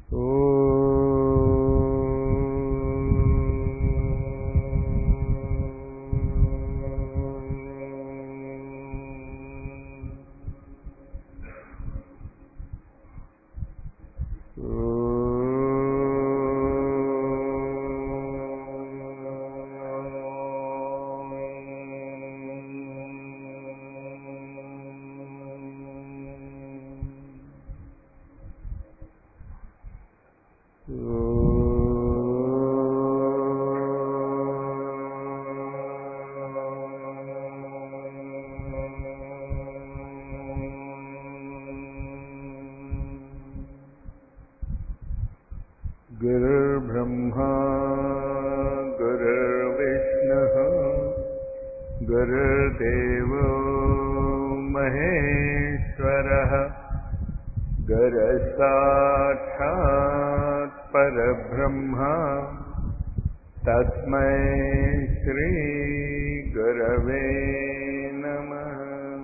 गुरुर्ब्रह्मा गुरुर्विष्णुः गुरुर्देवो महेश्वरः गुरसाक्षात् परब्रह्मा तस्मै श्रीगुरवे नमः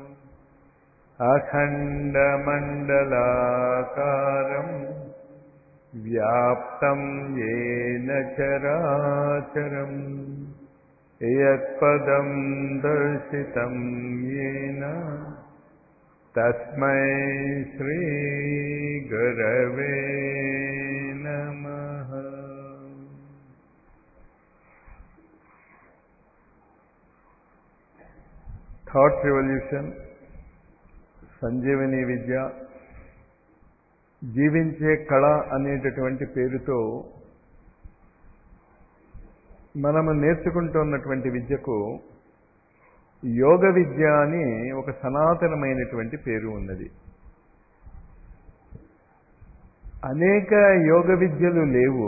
अखण्डमण्डलाकारम् व्याप्तं येन चराचरम् यत्पदं दर्शितं येन तस्मै श्रीगुरवे नमः థాట్ రివల్యూషన్ సంజీవని విద్య జీవించే కళ అనేటటువంటి పేరుతో మనము నేర్చుకుంటున్నటువంటి విద్యకు యోగ విద్య అని ఒక సనాతనమైనటువంటి పేరు ఉన్నది అనేక యోగ విద్యలు లేవు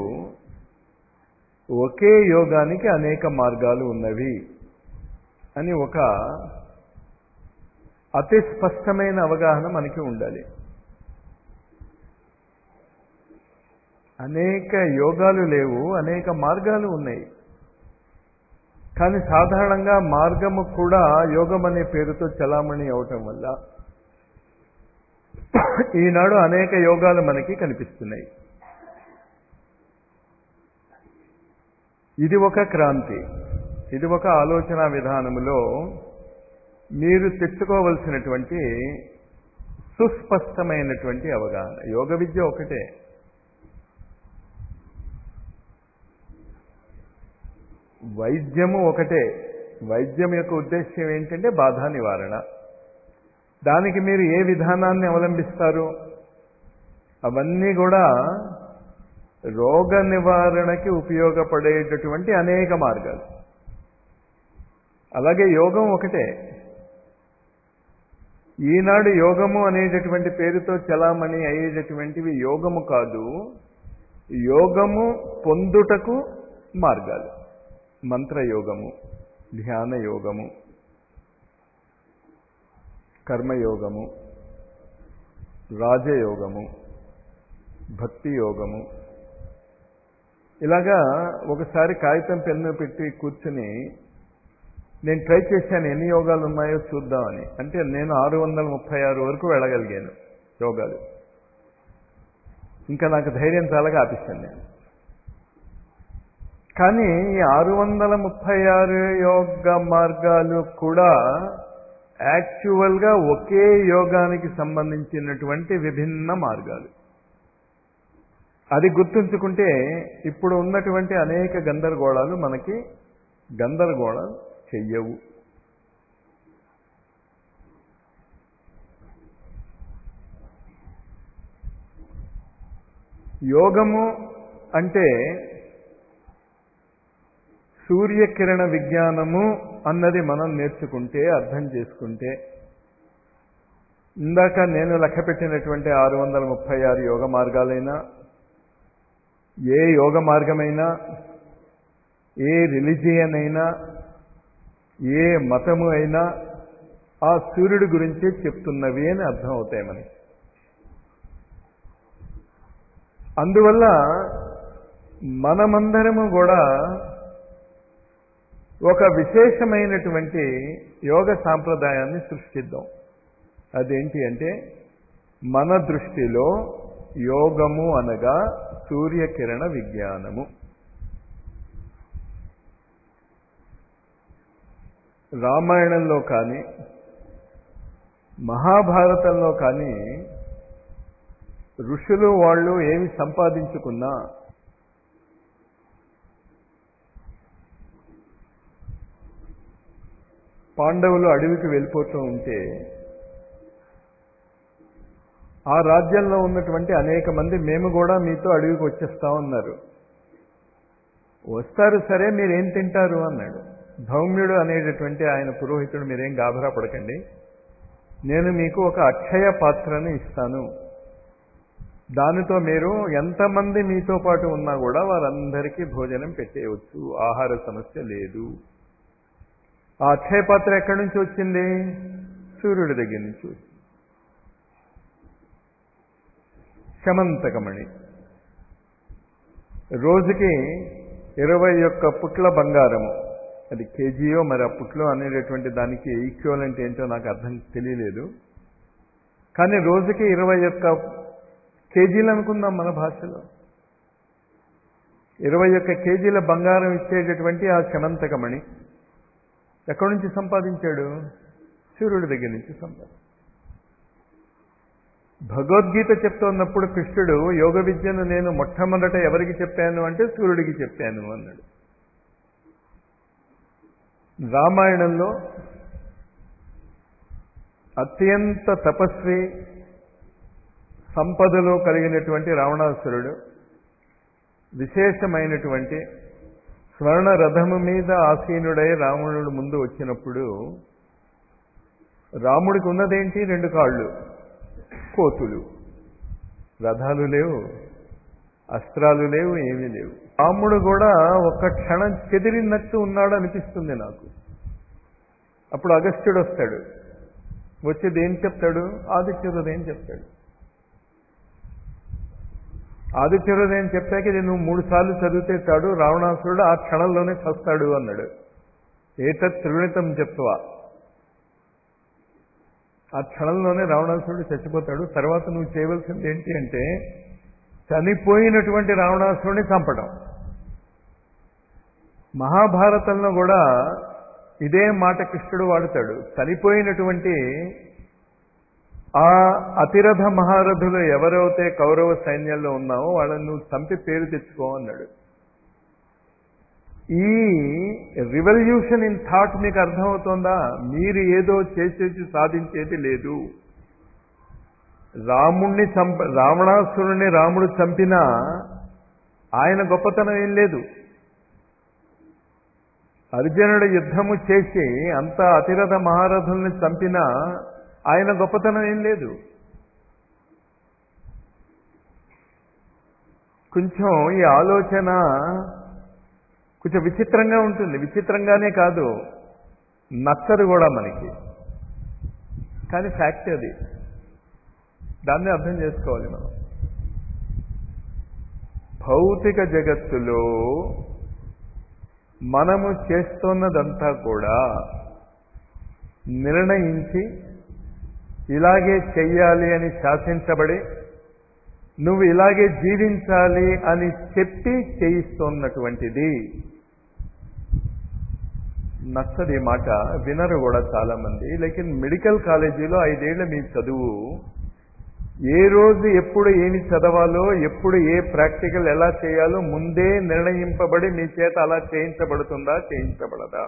ఒకే యోగానికి అనేక మార్గాలు ఉన్నవి అని ఒక అతి స్పష్టమైన అవగాహన మనకి ఉండాలి అనేక యోగాలు లేవు అనేక మార్గాలు ఉన్నాయి కానీ సాధారణంగా మార్గము కూడా యోగం అనే పేరుతో చలామణి అవటం వల్ల ఈనాడు అనేక యోగాలు మనకి కనిపిస్తున్నాయి ఇది ఒక క్రాంతి ఇది ఒక ఆలోచన విధానములో మీరు తెచ్చుకోవలసినటువంటి సుస్పష్టమైనటువంటి అవగాహన యోగ విద్య ఒకటే వైద్యము ఒకటే వైద్యం యొక్క ఉద్దేశ్యం ఏంటంటే బాధ నివారణ దానికి మీరు ఏ విధానాన్ని అవలంబిస్తారు అవన్నీ కూడా రోగ నివారణకి ఉపయోగపడేటటువంటి అనేక మార్గాలు అలాగే యోగం ఒకటే ఈనాడు యోగము అనేటటువంటి పేరుతో చలామణి అయ్యేటటువంటివి యోగము కాదు యోగము పొందుటకు మార్గాలు మంత్రయోగము ధ్యాన యోగము కర్మయోగము రాజయోగము భక్తి యోగము ఇలాగా ఒకసారి కాగితం పెన్ను పెట్టి కూర్చుని నేను ట్రై చేశాను ఎన్ని యోగాలు ఉన్నాయో చూద్దామని అంటే నేను ఆరు వందల ముప్పై ఆరు వరకు వెళ్ళగలిగాను యోగాలు ఇంకా నాకు ధైర్యం చాలగా ఆపిస్తాను నేను కానీ ఈ ఆరు వందల ముప్పై ఆరు యోగ మార్గాలు కూడా యాక్చువల్గా ఒకే యోగానికి సంబంధించినటువంటి విభిన్న మార్గాలు అది గుర్తుంచుకుంటే ఇప్పుడు ఉన్నటువంటి అనేక గందరగోళాలు మనకి గందరగోళం చెయ్యవు యోగము అంటే సూర్యకిరణ విజ్ఞానము అన్నది మనం నేర్చుకుంటే అర్థం చేసుకుంటే ఇందాక నేను లెక్క పెట్టినటువంటి ఆరు వందల ముప్పై ఆరు యోగ మార్గాలైనా ఏ యోగ మార్గమైనా ఏ రిలిజియన్ అయినా ఏ మతము అయినా ఆ సూర్యుడి గురించే చెప్తున్నవి అని అర్థం అవుతాయి మనకి అందువల్ల మనమందరము కూడా ఒక విశేషమైనటువంటి యోగ సాంప్రదాయాన్ని సృష్టిద్దాం అదేంటి అంటే మన దృష్టిలో యోగము అనగా సూర్యకిరణ విజ్ఞానము రామాయణంలో కానీ మహాభారతంలో కానీ ఋషులు వాళ్ళు ఏమి సంపాదించుకున్నా పాండవులు అడవికి వెళ్ళిపోతూ ఉంటే ఆ రాజ్యంలో ఉన్నటువంటి అనేక మంది మేము కూడా మీతో అడవికి వచ్చేస్తామన్నారు వస్తారు సరే మీరేం తింటారు అన్నాడు ధౌమ్యుడు అనేటటువంటి ఆయన పురోహితుడు మీరేం గాభరా పడకండి నేను మీకు ఒక అక్షయ పాత్రను ఇస్తాను దానితో మీరు ఎంతమంది మీతో పాటు ఉన్నా కూడా వారందరికీ భోజనం పెట్టేయవచ్చు ఆహార సమస్య లేదు ఆ అక్షయ పాత్ర ఎక్కడి నుంచి వచ్చింది సూర్యుడి దగ్గర నుంచి వచ్చింది శమంతకమణి రోజుకి ఇరవై ఒక్క పుట్ల బంగారము అది కేజీయో మరి ఆ పుట్లో అనేటటువంటి దానికి ఈక్వలెంట్ ఏంటో నాకు అర్థం తెలియలేదు కానీ రోజుకి ఇరవై ఒక్క కేజీలు అనుకుందాం మన భాషలో ఇరవై ఒక్క కేజీల బంగారం ఇచ్చేటటువంటి ఆ శమంతకమణి ఎక్కడి నుంచి సంపాదించాడు సూర్యుడి దగ్గర నుంచి సంపాదించాడు భగవద్గీత చెప్తున్నప్పుడు కృష్ణుడు యోగ విద్యను నేను మొట్టమొదట ఎవరికి చెప్పాను అంటే సూర్యుడికి చెప్పాను అన్నాడు రామాయణంలో అత్యంత తపస్వి సంపదలో కలిగినటువంటి రావణాసురుడు విశేషమైనటువంటి స్వర్ణ రథము మీద ఆసీనుడై రావణుడు ముందు వచ్చినప్పుడు రాముడికి ఉన్నదేంటి రెండు కాళ్ళు కోతులు రథాలు లేవు అస్త్రాలు లేవు ఏమీ లేవు రాముడు కూడా ఒక్క క్షణం చెదిరినట్టు ఉన్నాడు అనిపిస్తుంది నాకు అప్పుడు అగస్త్యుడు వస్తాడు వచ్చేది ఏం చెప్తాడు ఆదిత్యుదేం చెప్తాడు ఆదిత్యుదేం చెప్పాక ఇది నువ్వు మూడు సార్లు చదివితే చాడు రావణాసురుడు ఆ క్షణంలోనే చస్తాడు అన్నాడు ఏతత్ త్రిగుణితం చెప్తావా ఆ క్షణంలోనే రావణాసురుడు చచ్చిపోతాడు తర్వాత నువ్వు చేయవలసింది ఏంటి అంటే చనిపోయినటువంటి రావణాసురుడిని చంపడం మహాభారతంలో కూడా ఇదే మాట కృష్ణుడు వాడతాడు చనిపోయినటువంటి ఆ అతిరథ మహారథులు ఎవరైతే కౌరవ సైన్యంలో ఉన్నావో వాళ్ళని నువ్వు చంపి పేరు తెచ్చుకో అన్నాడు ఈ రివల్యూషన్ ఇన్ థాట్ మీకు అర్థమవుతోందా మీరు ఏదో చేసేసి సాధించేది లేదు రాముణ్ణి చంప రావణాసురుణ్ణి రాముడు చంపినా ఆయన గొప్పతనం ఏం లేదు అర్జునుడు యుద్ధము చేసి అంత అతిరథ మహారథుల్ని చంపినా ఆయన గొప్పతనం ఏం లేదు కొంచెం ఈ ఆలోచన కొంచెం విచిత్రంగా ఉంటుంది విచిత్రంగానే కాదు నచ్చదు కూడా మనకి కానీ ఫ్యాక్ట్ అది దాన్ని అర్థం చేసుకోవాలి మనం భౌతిక జగత్తులో మనము చేస్తున్నదంతా కూడా నిర్ణయించి ఇలాగే చెయ్యాలి అని శాసించబడి నువ్వు ఇలాగే జీవించాలి అని చెప్పి చేయిస్తున్నటువంటిది నచ్చది మాట వినరు కూడా చాలా మంది లేకిన్ మెడికల్ కాలేజీలో ఐదేళ్ల మీ చదువు ఏ రోజు ఎప్పుడు ఏమి చదవాలో ఎప్పుడు ఏ ప్రాక్టికల్ ఎలా చేయాలో ముందే నిర్ణయింపబడి మీ చేత అలా చేయించబడుతుందా చేయించబడదా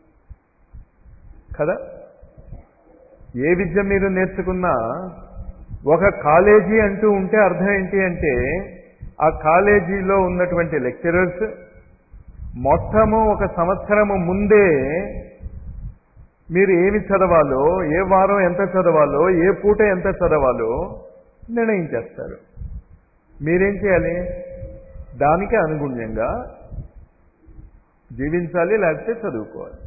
కదా ఏ విద్య మీరు నేర్చుకున్నా ఒక కాలేజీ అంటూ ఉంటే అర్థం ఏంటి అంటే ఆ కాలేజీలో ఉన్నటువంటి లెక్చరర్స్ మొత్తము ఒక సంవత్సరము ముందే మీరు ఏమి చదవాలో ఏ వారం ఎంత చదవాలో ఏ పూట ఎంత చదవాలో నిర్ణయించేస్తారు మీరేం చేయాలి దానికి అనుగుణ్యంగా జీవించాలి లేకపోతే చదువుకోవాలి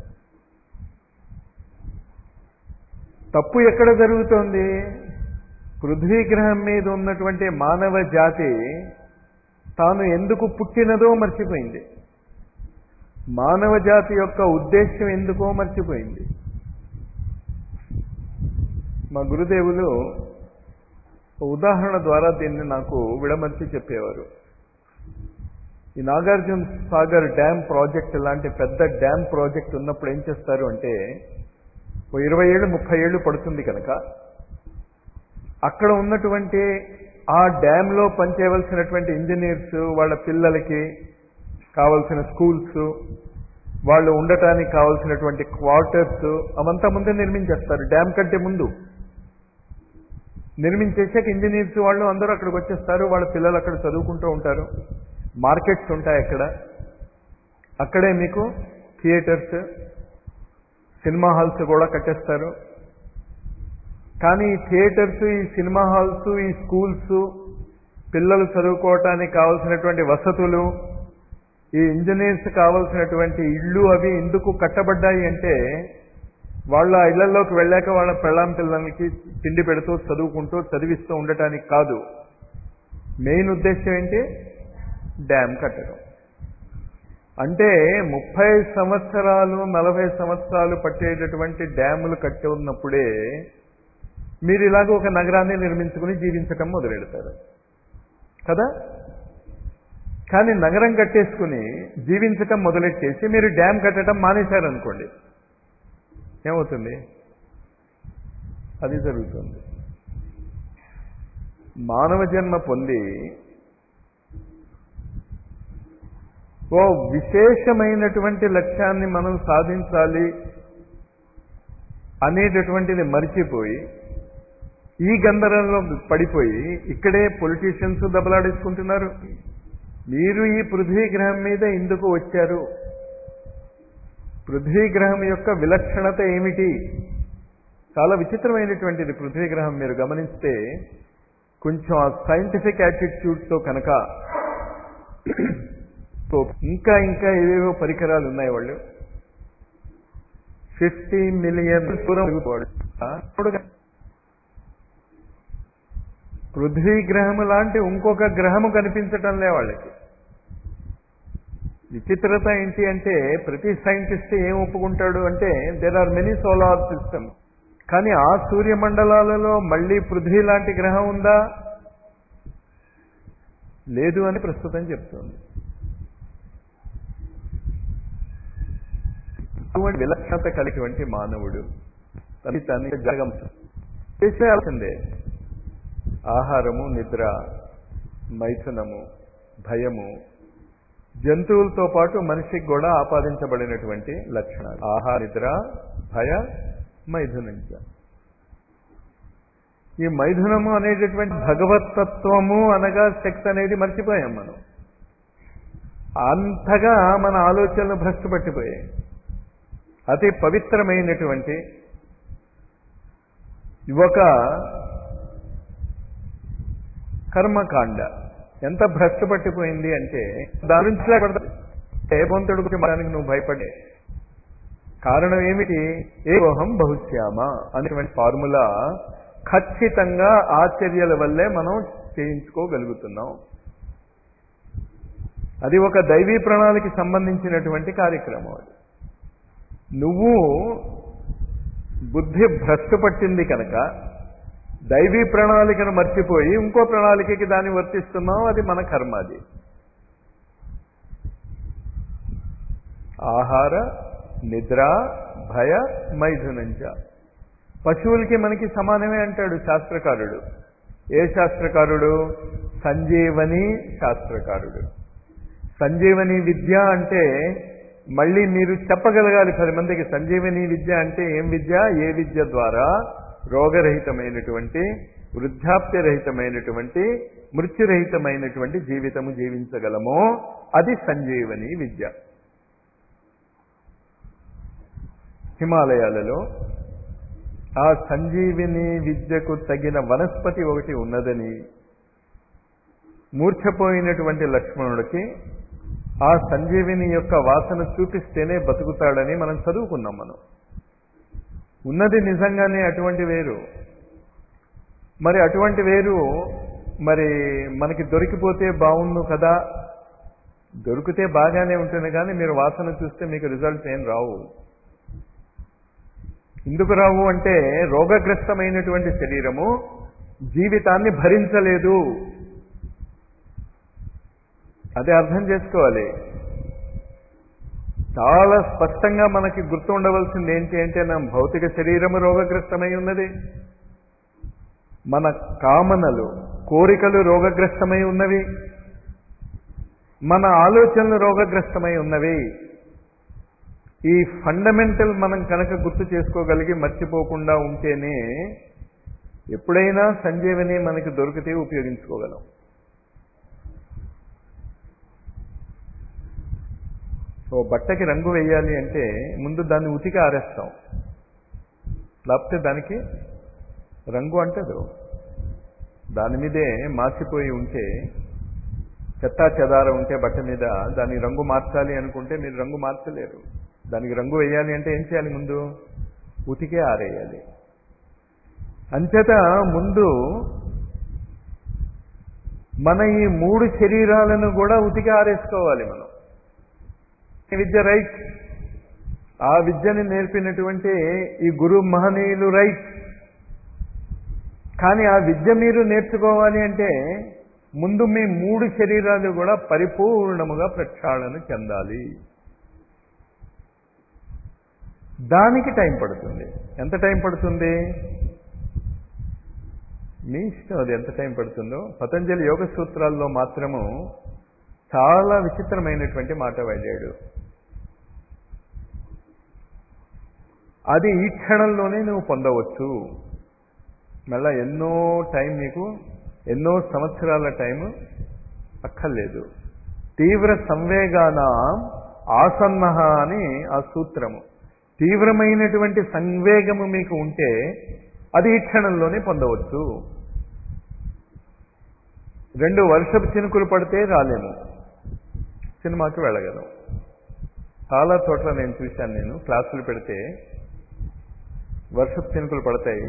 తప్పు ఎక్కడ జరుగుతోంది పృథ్వీ గ్రహం మీద ఉన్నటువంటి మానవ జాతి తాను ఎందుకు పుట్టినదో మర్చిపోయింది మానవ జాతి యొక్క ఉద్దేశం ఎందుకో మర్చిపోయింది మా గురుదేవులు ఉదాహరణ ద్వారా దీన్ని నాకు విడమర్చి చెప్పేవారు ఈ నాగార్జున సాగర్ డ్యామ్ ప్రాజెక్ట్ లాంటి పెద్ద డ్యామ్ ప్రాజెక్ట్ ఉన్నప్పుడు ఏం చేస్తారు అంటే ఓ ఇరవై ఏళ్ళు ముప్పై ఏళ్ళు పడుతుంది కనుక అక్కడ ఉన్నటువంటి ఆ డ్యామ్లో పనిచేయవలసినటువంటి ఇంజనీర్స్ వాళ్ళ పిల్లలకి కావలసిన స్కూల్స్ వాళ్ళు ఉండటానికి కావలసినటువంటి క్వార్టర్స్ అవంతా ముందే నిర్మించేస్తారు డ్యామ్ కంటే ముందు నిర్మించేసాక ఇంజనీర్స్ వాళ్ళు అందరూ అక్కడికి వచ్చేస్తారు వాళ్ళ పిల్లలు అక్కడ చదువుకుంటూ ఉంటారు మార్కెట్స్ ఉంటాయి అక్కడ అక్కడే మీకు థియేటర్స్ సినిమా హాల్స్ కూడా కట్టేస్తారు కానీ ఈ థియేటర్స్ ఈ సినిమా హాల్స్ ఈ స్కూల్స్ పిల్లలు చదువుకోవటానికి కావలసినటువంటి వసతులు ఈ ఇంజనీర్స్ కావలసినటువంటి ఇళ్ళు అవి ఎందుకు కట్టబడ్డాయి అంటే వాళ్ళ ఇళ్లలోకి వెళ్ళాక వాళ్ళ పెళ్ళాం పిల్లలకి తిండి పెడుతూ చదువుకుంటూ చదివిస్తూ ఉండటానికి కాదు మెయిన్ ఉద్దేశం ఏంటి డ్యామ్ కట్టడం అంటే ముప్పై సంవత్సరాలు నలభై సంవత్సరాలు పట్టేటటువంటి డ్యాములు కట్టి ఉన్నప్పుడే మీరు ఇలాగ ఒక నగరాన్ని నిర్మించుకుని జీవించటం మొదలెడతారు కదా కానీ నగరం కట్టేసుకుని జీవించటం మొదలెట్టేసి మీరు డ్యామ్ కట్టడం మానేశారనుకోండి ఏమవుతుంది అది జరుగుతుంది మానవ జన్మ పొంది ఓ విశేషమైనటువంటి లక్ష్యాన్ని మనం సాధించాలి అనేటటువంటిది మరిచిపోయి ఈ గందరంలో పడిపోయి ఇక్కడే పొలిటీషియన్స్ దెబ్బలాడేసుకుంటున్నారు మీరు ఈ పృథ్వీ గ్రహం మీద ఎందుకు వచ్చారు పృథ్వీ గ్రహం యొక్క విలక్షణత ఏమిటి చాలా విచిత్రమైనటువంటిది పృథ్వీ గ్రహం మీరు గమనిస్తే కొంచెం ఆ సైంటిఫిక్ యాటిట్యూడ్తో కనుక ఇంకా ఇంకా ఏవేవో పరికరాలు ఉన్నాయి వాళ్ళు ఫిఫ్టీ మిలియన్ పృథ్వీ గ్రహము లాంటి ఇంకొక గ్రహము కనిపించటం లే వాళ్ళకి విచిత్రత ఏంటి అంటే ప్రతి సైంటిస్ట్ ఏం ఒప్పుకుంటాడు అంటే there are many solar system కానీ ఆ సూర్యమండలాలలో మళ్ళీ పృథ్వీ లాంటి గ్రహం ఉందా లేదు అని ప్రస్తుతం చెప్తోంది అటువంటి విలక్షణత కలిగినటువంటి మానవుడు తల్లి తల్లి జగం చేసేయాల్సిందే ఆహారము నిద్ర మైథునము భయము జంతువులతో పాటు మనిషికి కూడా ఆపాదించబడినటువంటి లక్షణాలు ఆహార నిద్ర భయ మైథునంచ ఈ మైథునము అనేటటువంటి భగవతత్వము అనగా శక్తి అనేది మర్చిపోయాం మనం అంతగా మన ఆలోచనలు భ్రష్టు పట్టిపోయాయి అతి పవిత్రమైనటువంటి ఒక కర్మకాండ ఎంత భ్రష్టు పట్టిపోయింది అంటే దాని నుంచి ఏ బొంతుడు గురించి నువ్వు భయపడే కారణం ఏమిటి ఏహం బహుశ్యామ అనేటువంటి ఫార్ములా ఖచ్చితంగా ఆశ్చర్యాల వల్లే మనం చేయించుకోగలుగుతున్నాం అది ఒక దైవీ ప్రణాళికి సంబంధించినటువంటి కార్యక్రమం అది నువ్వు బుద్ధి భ్రష్టు పట్టింది కనుక దైవీ ప్రణాళికను మర్చిపోయి ఇంకో ప్రణాళికకి దాన్ని వర్తిస్తున్నాం అది మన కర్మ అది ఆహార నిద్ర భయ మైథునంచ పశువులకి మనకి సమానమే అంటాడు శాస్త్రకారుడు ఏ శాస్త్రకారుడు సంజీవని శాస్త్రకారుడు సంజీవని విద్య అంటే మళ్ళీ మీరు చెప్పగలగాలి పది మందికి సంజీవని విద్య అంటే ఏం విద్య ఏ విద్య ద్వారా రోగరహితమైనటువంటి వృద్ధాప్యరహితమైనటువంటి మృత్యురహితమైనటువంటి జీవితము జీవించగలమో అది సంజీవని విద్య హిమాలయాలలో ఆ సంజీవిని విద్యకు తగిన వనస్పతి ఒకటి ఉన్నదని మూర్ఛపోయినటువంటి లక్ష్మణుడికి ఆ సంజీవిని యొక్క వాసన చూపిస్తేనే బతుకుతాడని మనం చదువుకున్నాం మనం ఉన్నది నిజంగానే అటువంటి వేరు మరి అటువంటి వేరు మరి మనకి దొరికిపోతే బాగుండు కదా దొరికితే బాగానే ఉంటుంది కానీ మీరు వాసన చూస్తే మీకు రిజల్ట్స్ ఏం రావు ఎందుకు రావు అంటే రోగగ్రస్తమైనటువంటి శరీరము జీవితాన్ని భరించలేదు అదే అర్థం చేసుకోవాలి చాలా స్పష్టంగా మనకి గుర్తు ఉండవలసింది ఏంటి అంటే నా భౌతిక శరీరము రోగగ్రస్తమై ఉన్నది మన కామనలు కోరికలు రోగగ్రస్తమై ఉన్నవి మన ఆలోచనలు రోగగ్రస్తమై ఉన్నవి ఈ ఫండమెంటల్ మనం కనుక గుర్తు చేసుకోగలిగి మర్చిపోకుండా ఉంటేనే ఎప్పుడైనా సంజీవని మనకి దొరికితే ఉపయోగించుకోగలం ఓ బట్టకి రంగు వేయాలి అంటే ముందు దాన్ని ఉతికి ఆరేస్తాం లేకపోతే దానికి రంగు అంటదు దాని మీదే మాసిపోయి ఉంటే చెత్తా చెదారం ఉంటే బట్ట మీద దాని రంగు మార్చాలి అనుకుంటే మీరు రంగు మార్చలేరు దానికి రంగు వేయాలి అంటే ఏం చేయాలి ముందు ఉతికే ఆరేయాలి అంచేత ముందు మన ఈ మూడు శరీరాలను కూడా ఉతికి ఆరేసుకోవాలి మనం విద్య రైట్ ఆ విద్యని నేర్పినటువంటి ఈ గురు మహనీయులు రైట్ కానీ ఆ విద్య మీరు నేర్చుకోవాలి అంటే ముందు మీ మూడు శరీరాలు కూడా పరిపూర్ణముగా ప్రక్షాళన చెందాలి దానికి టైం పడుతుంది ఎంత టైం పడుతుంది మీ ఇష్టం అది ఎంత టైం పడుతుందో పతంజలి యోగ సూత్రాల్లో మాత్రము చాలా విచిత్రమైనటువంటి మాట వాడాడు అది ఈ క్షణంలోనే నువ్వు పొందవచ్చు మళ్ళా ఎన్నో టైం నీకు ఎన్నో సంవత్సరాల టైం అక్కర్లేదు తీవ్ర సంవేగాన ఆసన్న అని ఆ సూత్రము తీవ్రమైనటువంటి సంవేగము మీకు ఉంటే అది ఈ క్షణంలోనే పొందవచ్చు రెండు వర్షపు చినుకులు పడితే రాలేము సినిమాకి వెళ్ళగలం చాలా చోట్ల నేను చూశాను నేను క్లాసులు పెడితే వర్షపు చినుకులు పడతాయి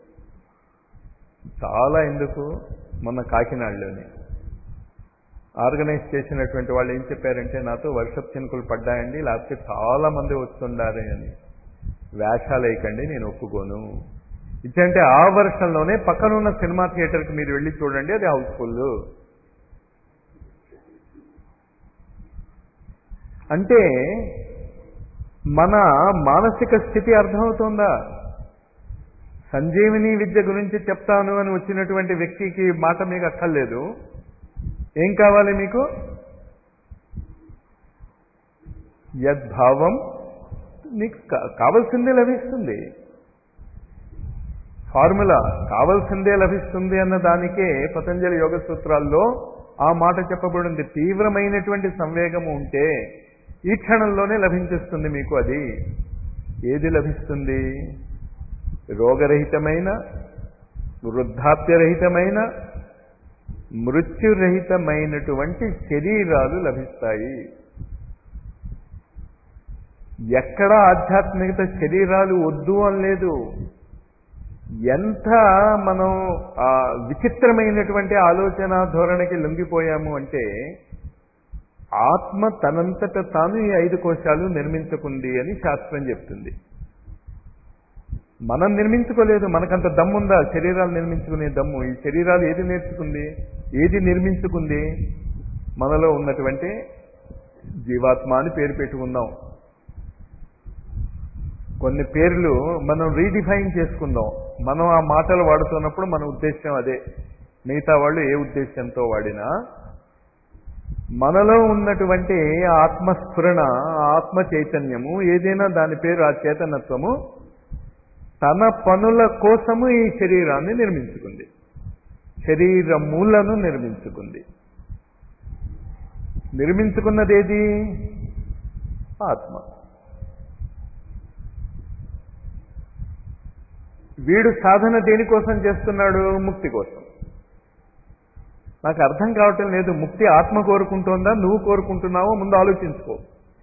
చాలా ఎందుకు మొన్న కాకినాడలోని ఆర్గనైజ్ చేసినటువంటి వాళ్ళు ఏం చెప్పారంటే నాతో వర్షపు చినుకులు పడ్డాయండి లేకపోతే చాలా మంది వస్తుండారు అని వేషాలు వేయకండి నేను ఒప్పుకోను ఇచ్చంటే ఆ వర్షంలోనే పక్కనున్న సినిమా థియేటర్కి మీరు వెళ్ళి చూడండి అది హౌస్ఫుల్ అంటే మన మానసిక స్థితి అర్థమవుతోందా సంజీవిని విద్య గురించి చెప్తాను అని వచ్చినటువంటి వ్యక్తికి మాట మీకు అక్కర్లేదు ఏం కావాలి మీకు యద్భావం నీకు కావలసిందే లభిస్తుంది ఫార్ములా కావలసిందే లభిస్తుంది అన్న దానికే పతంజలి యోగ సూత్రాల్లో ఆ మాట చెప్పబడింది తీవ్రమైనటువంటి సంవేగము ఉంటే ఈ క్షణంలోనే లభించేస్తుంది మీకు అది ఏది లభిస్తుంది రోగరహితమైన వృద్ధాప్యరహితమైన మృత్యురహితమైనటువంటి శరీరాలు లభిస్తాయి ఎక్కడ ఆధ్యాత్మికత శరీరాలు వద్దు అనలేదు ఎంత మనం ఆ విచిత్రమైనటువంటి ఆలోచన ధోరణికి లొంగిపోయాము అంటే ఆత్మ తనంతట తాను ఈ ఐదు కోశాలు నిర్మించుకుంది అని శాస్త్రం చెప్తుంది మనం నిర్మించుకోలేదు మనకంత దమ్ముందా శరీరాలు నిర్మించుకునే దమ్ము ఈ శరీరాలు ఏది నేర్చుకుంది ఏది నిర్మించుకుంది మనలో ఉన్నటువంటి జీవాత్మ అని పేరు పెట్టుకుందాం కొన్ని పేర్లు మనం రీడిఫైన్ చేసుకుందాం మనం ఆ మాటలు వాడుతున్నప్పుడు మన ఉద్దేశం అదే మిగతా వాళ్ళు ఏ ఉద్దేశంతో వాడినా మనలో ఉన్నటువంటి ఆత్మస్ఫురణ ఆత్మ చైతన్యము ఏదైనా దాని పేరు ఆ చేతనత్వము తన పనుల కోసము ఈ శరీరాన్ని నిర్మించుకుంది శరీరములను నిర్మించుకుంది నిర్మించుకున్నదేది ఆత్మ వీడు సాధన దేనికోసం చేస్తున్నాడు ముక్తి కోసం నాకు అర్థం కావటం లేదు ముక్తి ఆత్మ కోరుకుంటోందా నువ్వు కోరుకుంటున్నావో ముందు ఆలోచించుకో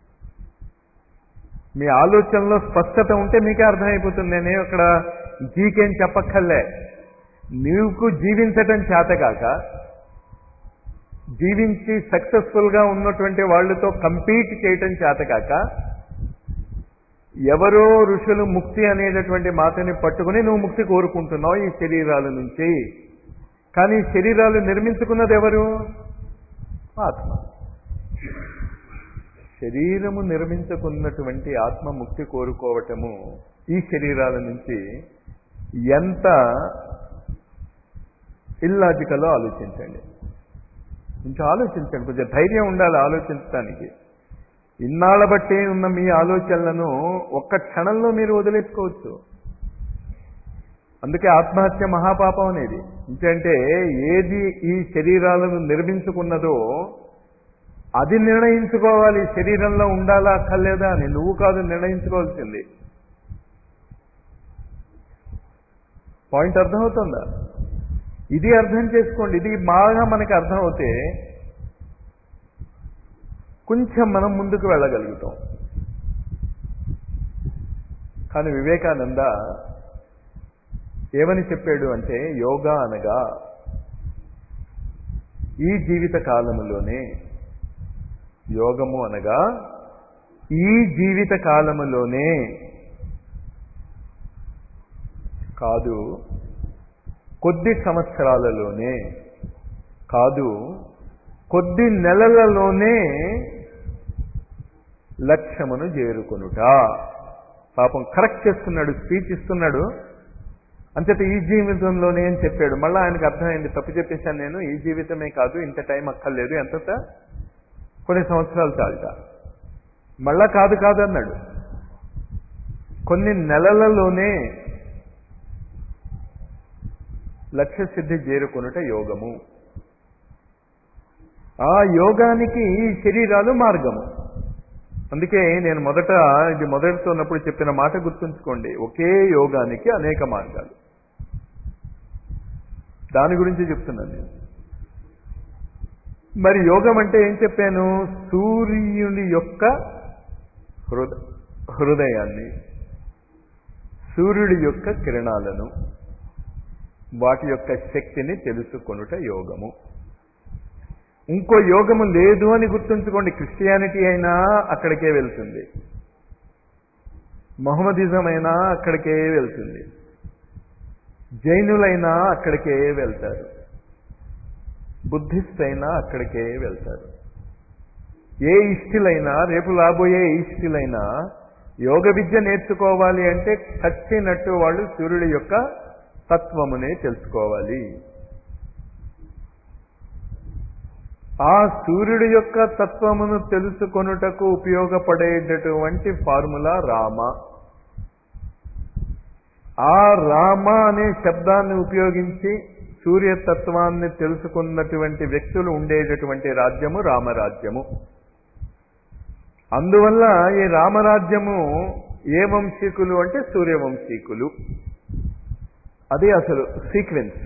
మీ ఆలోచనలో స్పష్టత ఉంటే మీకే అర్థమైపోతుంది నేనే అక్కడ జీకేం చెప్పక్కర్లే నీకు జీవించటం చేతగాక జీవించి సక్సెస్ఫుల్ గా ఉన్నటువంటి వాళ్ళతో కంపీట్ చేయటం చేతకాక ఎవరో ఋషులు ముక్తి అనేటటువంటి మాటని పట్టుకుని నువ్వు ముక్తి కోరుకుంటున్నావు ఈ శరీరాల నుంచి కానీ శరీరాలు నిర్మించుకున్నది ఎవరు ఆత్మ శరీరము నిర్మించుకున్నటువంటి ఆత్మముక్తి కోరుకోవటము ఈ శరీరాల నుంచి ఎంత ఇల్లాజికలో ఆలోచించండి కొంచెం ఆలోచించండి కొంచెం ధైర్యం ఉండాలి ఆలోచించడానికి ఇన్నాళ్ళ బట్టి ఉన్న మీ ఆలోచనలను ఒక్క క్షణంలో మీరు వదిలేసుకోవచ్చు అందుకే ఆత్మహత్య మహాపాపం అనేది ఎందుకంటే ఏది ఈ శరీరాలను నిర్మించుకున్నదో అది నిర్ణయించుకోవాలి శరీరంలో ఉండాలా అక్కర్లేదా అని నువ్వు కాదు నిర్ణయించుకోవాల్సింది పాయింట్ అర్థమవుతుందా ఇది అర్థం చేసుకోండి ఇది బాగా మనకి అర్థమవుతే కొంచెం మనం ముందుకు వెళ్ళగలుగుతాం కానీ వివేకానంద ఏమని చెప్పాడు అంటే యోగా అనగా ఈ జీవిత కాలములోనే యోగము అనగా ఈ జీవిత కాలములోనే కాదు కొద్ది సంవత్సరాలలోనే కాదు కొద్ది నెలలలోనే లక్ష్యమును చేరుకొనుట పాపం కరెక్ట్ చేస్తున్నాడు స్పీచ్ ఇస్తున్నాడు అంతట ఈ జీవితంలోనే అని చెప్పాడు మళ్ళీ ఆయనకు అర్థమైంది తప్పు చెప్పేశాను నేను ఈ జీవితమే కాదు ఇంత టైం అక్కర్లేదు ఎంత కొన్ని సంవత్సరాలు చాలుట మళ్ళా కాదు కాదు అన్నాడు కొన్ని నెలలలోనే లక్ష్య సిద్ధి చేరుకొనుట యోగము ఆ యోగానికి ఈ శరీరాలు మార్గము అందుకే నేను మొదట ఇది మొదటితోన్నప్పుడు చెప్పిన మాట గుర్తుంచుకోండి ఒకే యోగానికి అనేక మార్గాలు దాని గురించి చెప్తున్నాను నేను మరి యోగం అంటే ఏం చెప్పాను సూర్యుని యొక్క హృద హృదయాన్ని సూర్యుడి యొక్క కిరణాలను వాటి యొక్క శక్తిని తెలుసుకొనుట యోగము ఇంకో యోగము లేదు అని గుర్తుంచుకోండి క్రిస్టియానిటీ అయినా అక్కడికే వెళ్తుంది మహమ్మదిజం అయినా అక్కడికే వెళ్తుంది జైనులైనా అక్కడికే వెళ్తారు బుద్ధిస్ట్ అయినా అక్కడికే వెళ్తారు ఏ ఇష్టిలైనా రేపు రాబోయే ఇష్టిలైనా యోగ విద్య నేర్చుకోవాలి అంటే చచ్చినట్టు వాళ్ళు సూర్యుడి యొక్క తత్వమునే తెలుసుకోవాలి ఆ సూర్యుడి యొక్క తత్వమును తెలుసుకొనుటకు ఉపయోగపడేటటువంటి ఫార్ములా రామ ఆ రామ అనే శబ్దాన్ని ఉపయోగించి సూర్యతత్వాన్ని తెలుసుకున్నటువంటి వ్యక్తులు ఉండేటటువంటి రాజ్యము రామరాజ్యము అందువల్ల ఈ రామరాజ్యము ఏ వంశీకులు అంటే సూర్యవంశీకులు అది అసలు సీక్వెన్స్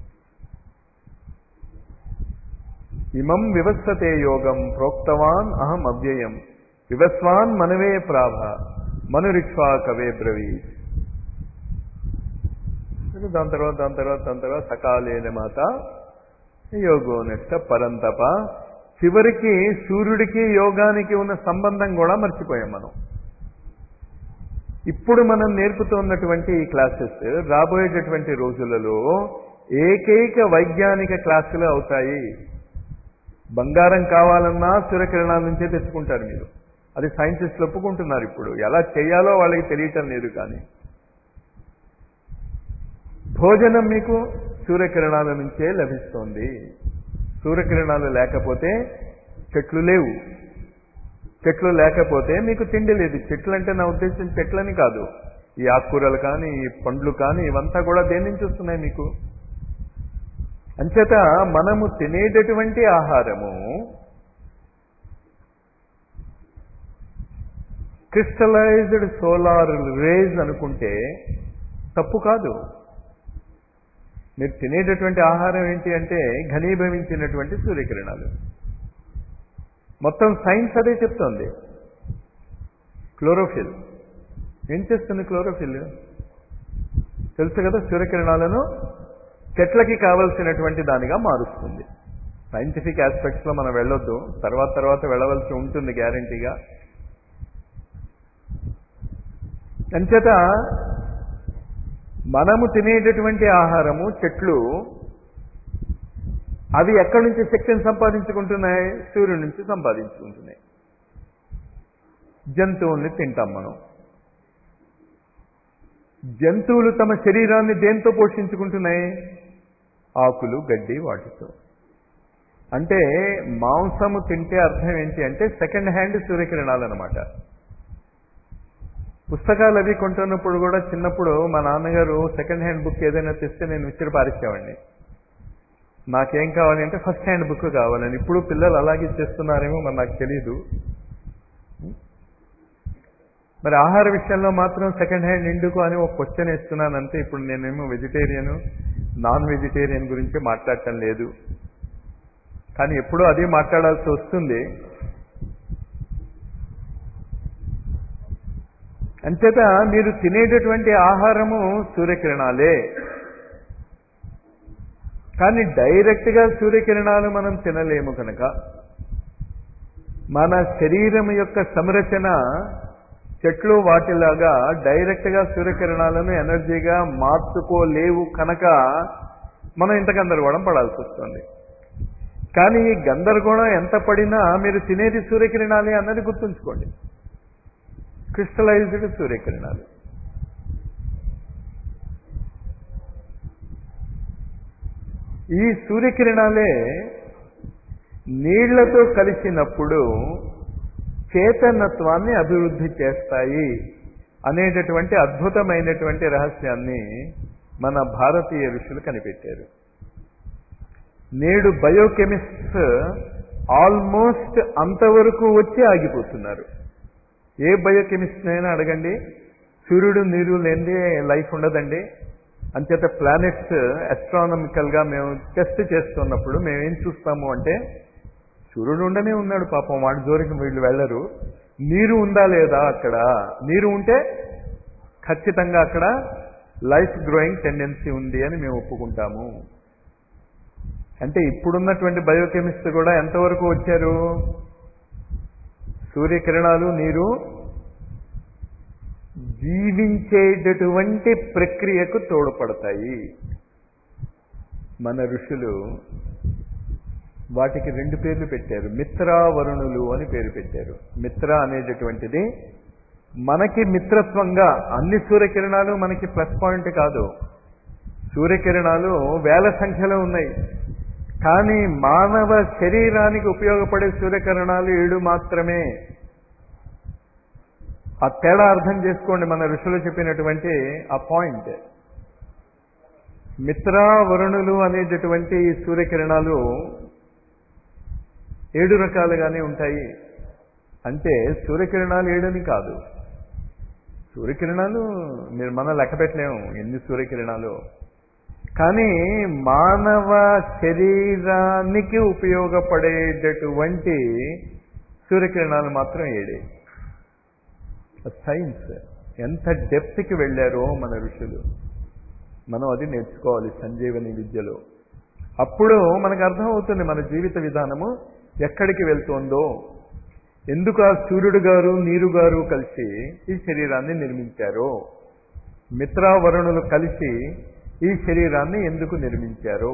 ఇమం వివస్వతే యోగం ప్రోక్తవాన్ అహం అవ్యయం వివస్వాన్ మనవే ప్రాభ మనురిక్ష్వా కవే బ్రవీత్ దాని తర్వాత దాని తర్వాత దాని తర్వాత సకాలేన మాత యోగో నెక్స్ట్ పరంతప చివరికి సూర్యుడికి యోగానికి ఉన్న సంబంధం కూడా మర్చిపోయాం మనం ఇప్పుడు మనం నేర్పుతున్నటువంటి ఈ క్లాసెస్ రాబోయేటటువంటి రోజులలో ఏకైక వైజ్ఞానిక క్లాసులు అవుతాయి బంగారం కావాలన్నా సూర్యకిరణాల నుంచే తెచ్చుకుంటారు మీరు అది సైంటిస్టులు ఒప్పుకుంటున్నారు ఇప్పుడు ఎలా చేయాలో వాళ్ళకి తెలియటం లేదు కానీ భోజనం మీకు సూర్యకిరణాల నుంచే లభిస్తోంది సూర్యకిరణాలు లేకపోతే చెట్లు లేవు చెట్లు లేకపోతే మీకు తిండి లేదు చెట్లు అంటే నా ఉద్దేశం చెట్లని కాదు ఈ ఆకుకూరలు కానీ ఈ పండ్లు కానీ ఇవంతా కూడా దేని నుంచి వస్తున్నాయి మీకు అంచేత మనము తినేటటువంటి ఆహారము క్రిస్టలైజ్డ్ సోలార్ రేజ్ అనుకుంటే తప్పు కాదు మీరు తినేటటువంటి ఆహారం ఏంటి అంటే ఘనీభవించినటువంటి సూర్యకిరణాలు మొత్తం సైన్స్ అదే చెప్తోంది క్లోరోఫిల్ ఏం చేస్తుంది క్లోరోఫిల్ తెలుసు కదా సూర్యకిరణాలను చెట్లకి కావలసినటువంటి దానిగా మారుస్తుంది సైంటిఫిక్ ఆస్పెక్ట్స్ లో మనం వెళ్ళొద్దు తర్వాత తర్వాత వెళ్ళవలసి ఉంటుంది గ్యారంటీగా అంచేత మనము తినేటటువంటి ఆహారము చెట్లు అవి ఎక్కడి నుంచి శక్తిని సంపాదించుకుంటున్నాయి సూర్యుడి నుంచి సంపాదించుకుంటున్నాయి జంతువుల్ని తింటాం మనం జంతువులు తమ శరీరాన్ని దేంతో పోషించుకుంటున్నాయి ఆకులు గడ్డి వాటితో అంటే మాంసము తింటే అర్థం ఏంటి అంటే సెకండ్ హ్యాండ్ సూర్యకిరణాలు అనమాట పుస్తకాలు అవి కొంటున్నప్పుడు కూడా చిన్నప్పుడు మా నాన్నగారు సెకండ్ హ్యాండ్ బుక్ ఏదైనా తెస్తే నేను విసిరి పారేసేవాడిని నాకేం కావాలి అంటే ఫస్ట్ హ్యాండ్ బుక్ కావాలని ఇప్పుడు పిల్లలు అలాగే చేస్తున్నారేమో మరి నాకు తెలియదు మరి ఆహార విషయంలో మాత్రం సెకండ్ హ్యాండ్ ఎందుకు అని ఒక క్వశ్చన్ వేస్తున్నానంటే ఇప్పుడు నేనేమో వెజిటేరియన్ నాన్ వెజిటేరియన్ గురించి మాట్లాడటం లేదు కానీ ఎప్పుడూ అదే మాట్లాడాల్సి వస్తుంది అంచేత మీరు తినేటటువంటి ఆహారము సూర్యకిరణాలే కానీ డైరెక్ట్గా సూర్యకిరణాలు మనం తినలేము కనుక మన శరీరం యొక్క సంరచన చెట్లు వాటిలాగా డైరెక్ట్గా సూర్యకిరణాలను ఎనర్జీగా మార్చుకోలేవు కనుక మనం ఇంత గందరగోళం పడాల్సి వస్తుంది కానీ ఈ గందరగోళం ఎంత పడినా మీరు తినేది సూర్యకిరణాలే అన్నది గుర్తుంచుకోండి క్రిస్టలైజ్డ్ సూర్యకిరణాలు ఈ సూర్యకిరణాలే నీళ్లతో కలిసినప్పుడు చేతనత్వాన్ని అభివృద్ధి చేస్తాయి అనేటటువంటి అద్భుతమైనటువంటి రహస్యాన్ని మన భారతీయ ఋషులు కనిపెట్టారు నేడు బయోకెమిస్ట్స్ ఆల్మోస్ట్ అంతవరకు వచ్చి ఆగిపోతున్నారు ఏ బయోకెమిస్ట్ అయినా అడగండి సూర్యుడు నీరు లేనిదే లైఫ్ ఉండదండి అంచేత ప్లానెట్స్ అస్ట్రానమికల్గా మేము టెస్ట్ చేస్తున్నప్పుడు మేము ఏం చూస్తాము అంటే సూర్యుడు ఉండనే ఉన్నాడు పాపం వాడి జోరికి వీళ్ళు వెళ్ళరు నీరు ఉందా లేదా అక్కడ నీరు ఉంటే ఖచ్చితంగా అక్కడ లైఫ్ గ్రోయింగ్ టెండెన్సీ ఉంది అని మేము ఒప్పుకుంటాము అంటే ఇప్పుడున్నటువంటి బయోకెమిస్ట్ కూడా ఎంతవరకు వచ్చారు సూర్యకిరణాలు నీరు జీవించేటటువంటి ప్రక్రియకు తోడ్పడతాయి మన ఋషులు వాటికి రెండు పేర్లు పెట్టారు మిత్రావరుణులు అని పేరు పెట్టారు మిత్ర అనేటటువంటిది మనకి మిత్రత్వంగా అన్ని సూర్యకిరణాలు మనకి ప్లస్ పాయింట్ కాదు సూర్యకిరణాలు వేల సంఖ్యలో ఉన్నాయి కానీ మానవ శరీరానికి ఉపయోగపడే సూర్యకిరణాలు ఏడు మాత్రమే ఆ తేడా అర్థం చేసుకోండి మన ఋషులు చెప్పినటువంటి ఆ పాయింట్ మిత్రావరుణులు అనేటటువంటి ఈ సూర్యకిరణాలు ఏడు రకాలుగానే ఉంటాయి అంటే సూర్యకిరణాలు ఏడని కాదు సూర్యకిరణాలు మీరు మనం లెక్క పెట్టలేము ఎన్ని సూర్యకిరణాలు కానీ మానవ శరీరానికి ఉపయోగపడేటటువంటి సూర్యకిరణాలు మాత్రం ఏడే సైన్స్ ఎంత డెప్త్కి వెళ్ళారో మన ఋషులు మనం అది నేర్చుకోవాలి సంజీవని విద్యలో అప్పుడు మనకు అర్థమవుతుంది మన జీవిత విధానము ఎక్కడికి వెళ్తోందో ఎందుకు ఆ సూర్యుడు గారు నీరు గారు కలిసి ఈ శరీరాన్ని నిర్మించారో మిత్రావరుణులు కలిసి ఈ శరీరాన్ని ఎందుకు నిర్మించారో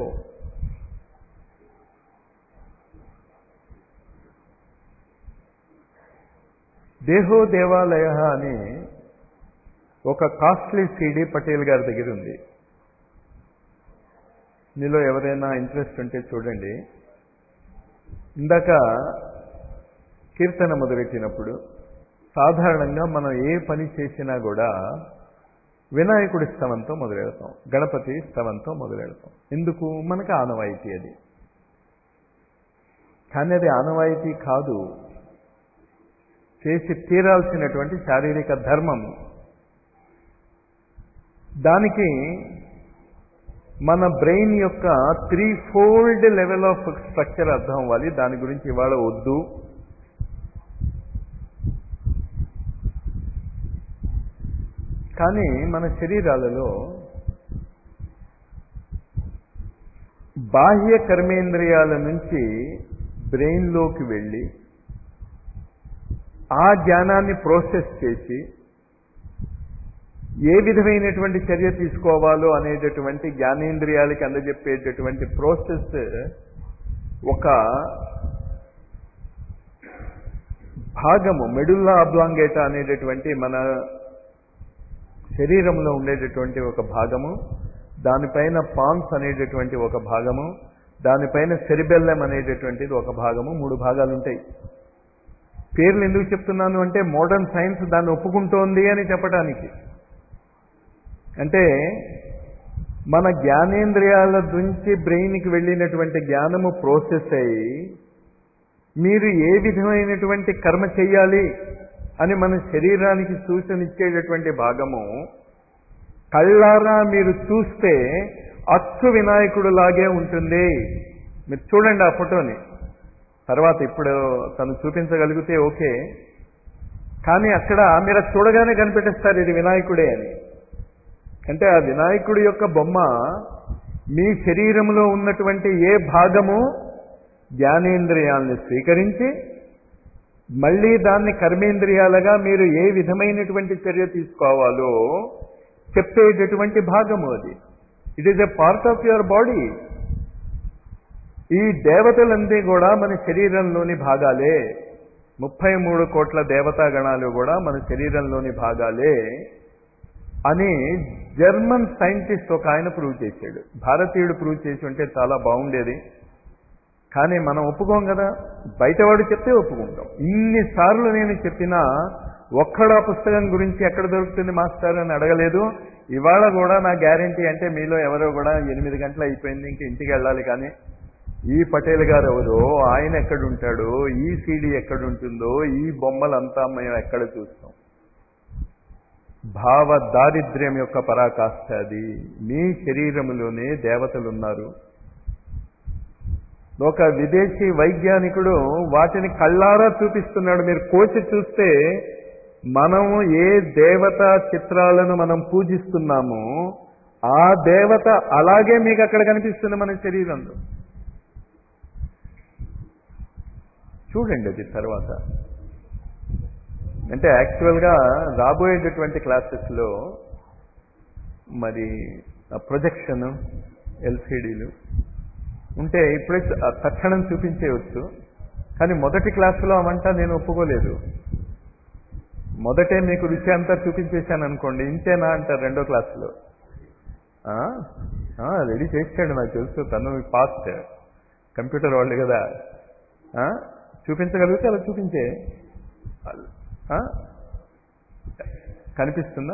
దేహో దేవాలయ అని ఒక కాస్ట్లీ సీడీ పటేల్ గారి దగ్గర ఉంది మీలో ఎవరైనా ఇంట్రెస్ట్ ఉంటే చూడండి ఇందాక కీర్తన మొదలెట్టినప్పుడు సాధారణంగా మనం ఏ పని చేసినా కూడా వినాయకుడి స్తవంతో మొదలెడతాం గణపతి స్తవంతో మొదలెడతాం ఎందుకు మనకు ఆనవాయితీ అది కానీ అది ఆనవాయితీ కాదు చేసి తీరాల్సినటువంటి శారీరక ధర్మం దానికి మన బ్రెయిన్ యొక్క three fold level of structure అర్థం అవ్వాలి దాని గురించి ఇవాళ వద్దు కానీ మన శరీరాలలో బాహ్య కర్మేంద్రియాల నుంచి బ్రెయిన్లోకి వెళ్ళి ఆ జ్ఞానాన్ని ప్రాసెస్ చేసి ఏ విధమైనటువంటి చర్య తీసుకోవాలో అనేటటువంటి జ్ఞానేంద్రియాలకి అందజెప్పేటటువంటి ప్రాసెస్ ఒక భాగము మెడుల్లా అబ్లాంగేటా అనేటటువంటి మన శరీరంలో ఉండేటటువంటి ఒక భాగము దానిపైన పాన్స్ అనేటటువంటి ఒక భాగము దానిపైన సెరిబెల్లం అనేటటువంటిది ఒక భాగము మూడు భాగాలు ఉంటాయి పేర్లు ఎందుకు చెప్తున్నాను అంటే మోడర్న్ సైన్స్ దాన్ని ఒప్పుకుంటోంది అని చెప్పడానికి అంటే మన జ్ఞానేంద్రియాల నుంచి బ్రెయిన్కి వెళ్ళినటువంటి జ్ఞానము ప్రాసెస్ అయ్యి మీరు ఏ విధమైనటువంటి కర్మ చెయ్యాలి అని మన శరీరానికి సూచన ఇచ్చేటటువంటి భాగము కళ్ళారా మీరు చూస్తే అచ్చు వినాయకుడు లాగే ఉంటుంది మీరు చూడండి ఆ ఫోటోని తర్వాత ఇప్పుడు తను చూపించగలిగితే ఓకే కానీ అక్కడ మీరు అది చూడగానే కనిపెట్టేస్తారు ఇది వినాయకుడే అని అంటే ఆ వినాయకుడి యొక్క బొమ్మ మీ శరీరంలో ఉన్నటువంటి ఏ భాగము జ్ఞానేంద్రియాలను స్వీకరించి మళ్ళీ దాన్ని కర్మేంద్రియాలుగా మీరు ఏ విధమైనటువంటి చర్య తీసుకోవాలో చెప్పేటటువంటి భాగము అది it is a part of your body ఈ దేవతలన్నీ కూడా మన శరీరంలోని భాగాలే ముప్పై మూడు కోట్ల దేవతా గణాలు కూడా మన శరీరంలోని భాగాలే అని జర్మన్ సైంటిస్ట్ ఒక ఆయన ప్రూవ్ చేశాడు భారతీయుడు ప్రూవ్ చేసి ఉంటే చాలా బాగుండేది కానీ మనం ఒప్పుకోం కదా బయటవాడు చెప్తే ఒప్పుకుంటాం ఇన్నిసార్లు నేను చెప్పినా ఒక్కడా పుస్తకం గురించి ఎక్కడ దొరుకుతుంది మాస్టర్ అని అడగలేదు ఇవాళ కూడా నా గ్యారంటీ అంటే మీలో ఎవరో కూడా ఎనిమిది గంటలు అయిపోయింది ఇంక ఇంటికి వెళ్ళాలి కానీ ఈ పటేల్ గారు ఎవరో ఆయన ఎక్కడుంటాడో ఈ సీడీ ఎక్కడుంటుందో ఈ బొమ్మలంతా మేము ఎక్కడ చూస్తాం భావ దారిద్ర్యం యొక్క పరాకాష్ట అది మీ శరీరములోనే దేవతలున్నారు ఒక విదేశీ వైజ్ఞానికుడు వాటిని కళ్ళారా చూపిస్తున్నాడు మీరు కోసి చూస్తే మనము ఏ దేవత చిత్రాలను మనం పూజిస్తున్నామో ఆ దేవత అలాగే మీకు అక్కడ కనిపిస్తుంది మన శరీరంలో చూడండి అది తర్వాత అంటే యాక్చువల్గా రాబోయేటటువంటి క్లాసెస్లో మరి ప్రొజెక్షన్ ఎల్సిడీలు ఉంటే ఇప్పుడే తక్షణం చూపించేయవచ్చు కానీ మొదటి క్లాసులో అవంటా నేను ఒప్పుకోలేదు మొదటే మీకు రుచి అంతా చూపించేశాను అనుకోండి ఇంతేనా అంటారు రెండో క్లాసులో రెడీ చేసాడు నాకు తెలుసు తను ఫాస్ట్ కంప్యూటర్ వాళ్ళు కదా చూపించగలిగితే అలా చూపించే కనిపిస్తుందా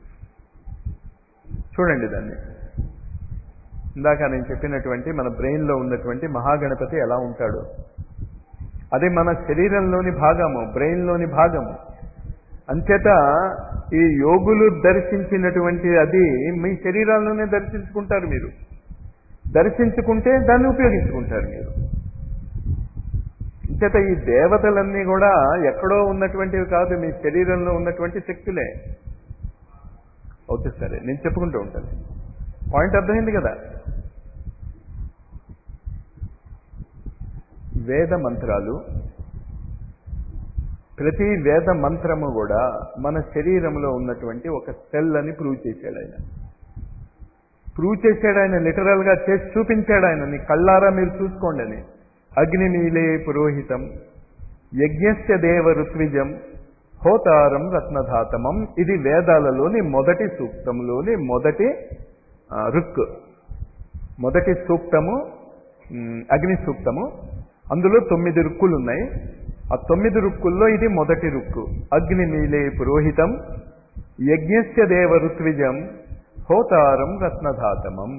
చూడండి దాన్ని ఇందాక నేను చెప్పినటువంటి మన బ్రెయిన్లో ఉన్నటువంటి మహాగణపతి ఎలా ఉంటాడు అది మన శరీరంలోని భాగము బ్రెయిన్లోని భాగము అంచేత ఈ యోగులు దర్శించినటువంటి అది మీ శరీరాల్లోనే దర్శించుకుంటారు మీరు దర్శించుకుంటే దాన్ని ఉపయోగించుకుంటారు మీరు అంచేత ఈ దేవతలన్నీ కూడా ఎక్కడో ఉన్నటువంటివి కాదు మీ శరీరంలో ఉన్నటువంటి శక్తులే ఓకే సరే నేను చెప్పుకుంటూ ఉంటాను పాయింట్ అర్థమైంది కదా వేద మంత్రాలు ప్రతి వేద మంత్రము కూడా మన శరీరంలో ఉన్నటువంటి ఒక సెల్ అని ప్రూవ్ చేశాడు ఆయన ప్రూవ్ చేశాడు ఆయన లిటరల్ గా చేసి చూపించాడు ఆయన నీ కళ్ళారా మీరు చూసుకోండి అని అగ్నిమీలే పురోహితం యజ్ఞస్య దేవ ఋత్విజం హోతారం రత్నధాతమం ఇది వేదాలలోని మొదటి సూక్తంలోని మొదటి రుక్ మొదటి సూక్తము అగ్ని సూక్తము అందులో తొమ్మిది రుక్కులు ఉన్నాయి ఆ తొమ్మిది రుక్కుల్లో ఇది మొదటి రుక్కు అగ్ని నీలే పురోహితం యజ్ఞస్య దేవ ఋత్విజం హోతారం రత్నధాతమం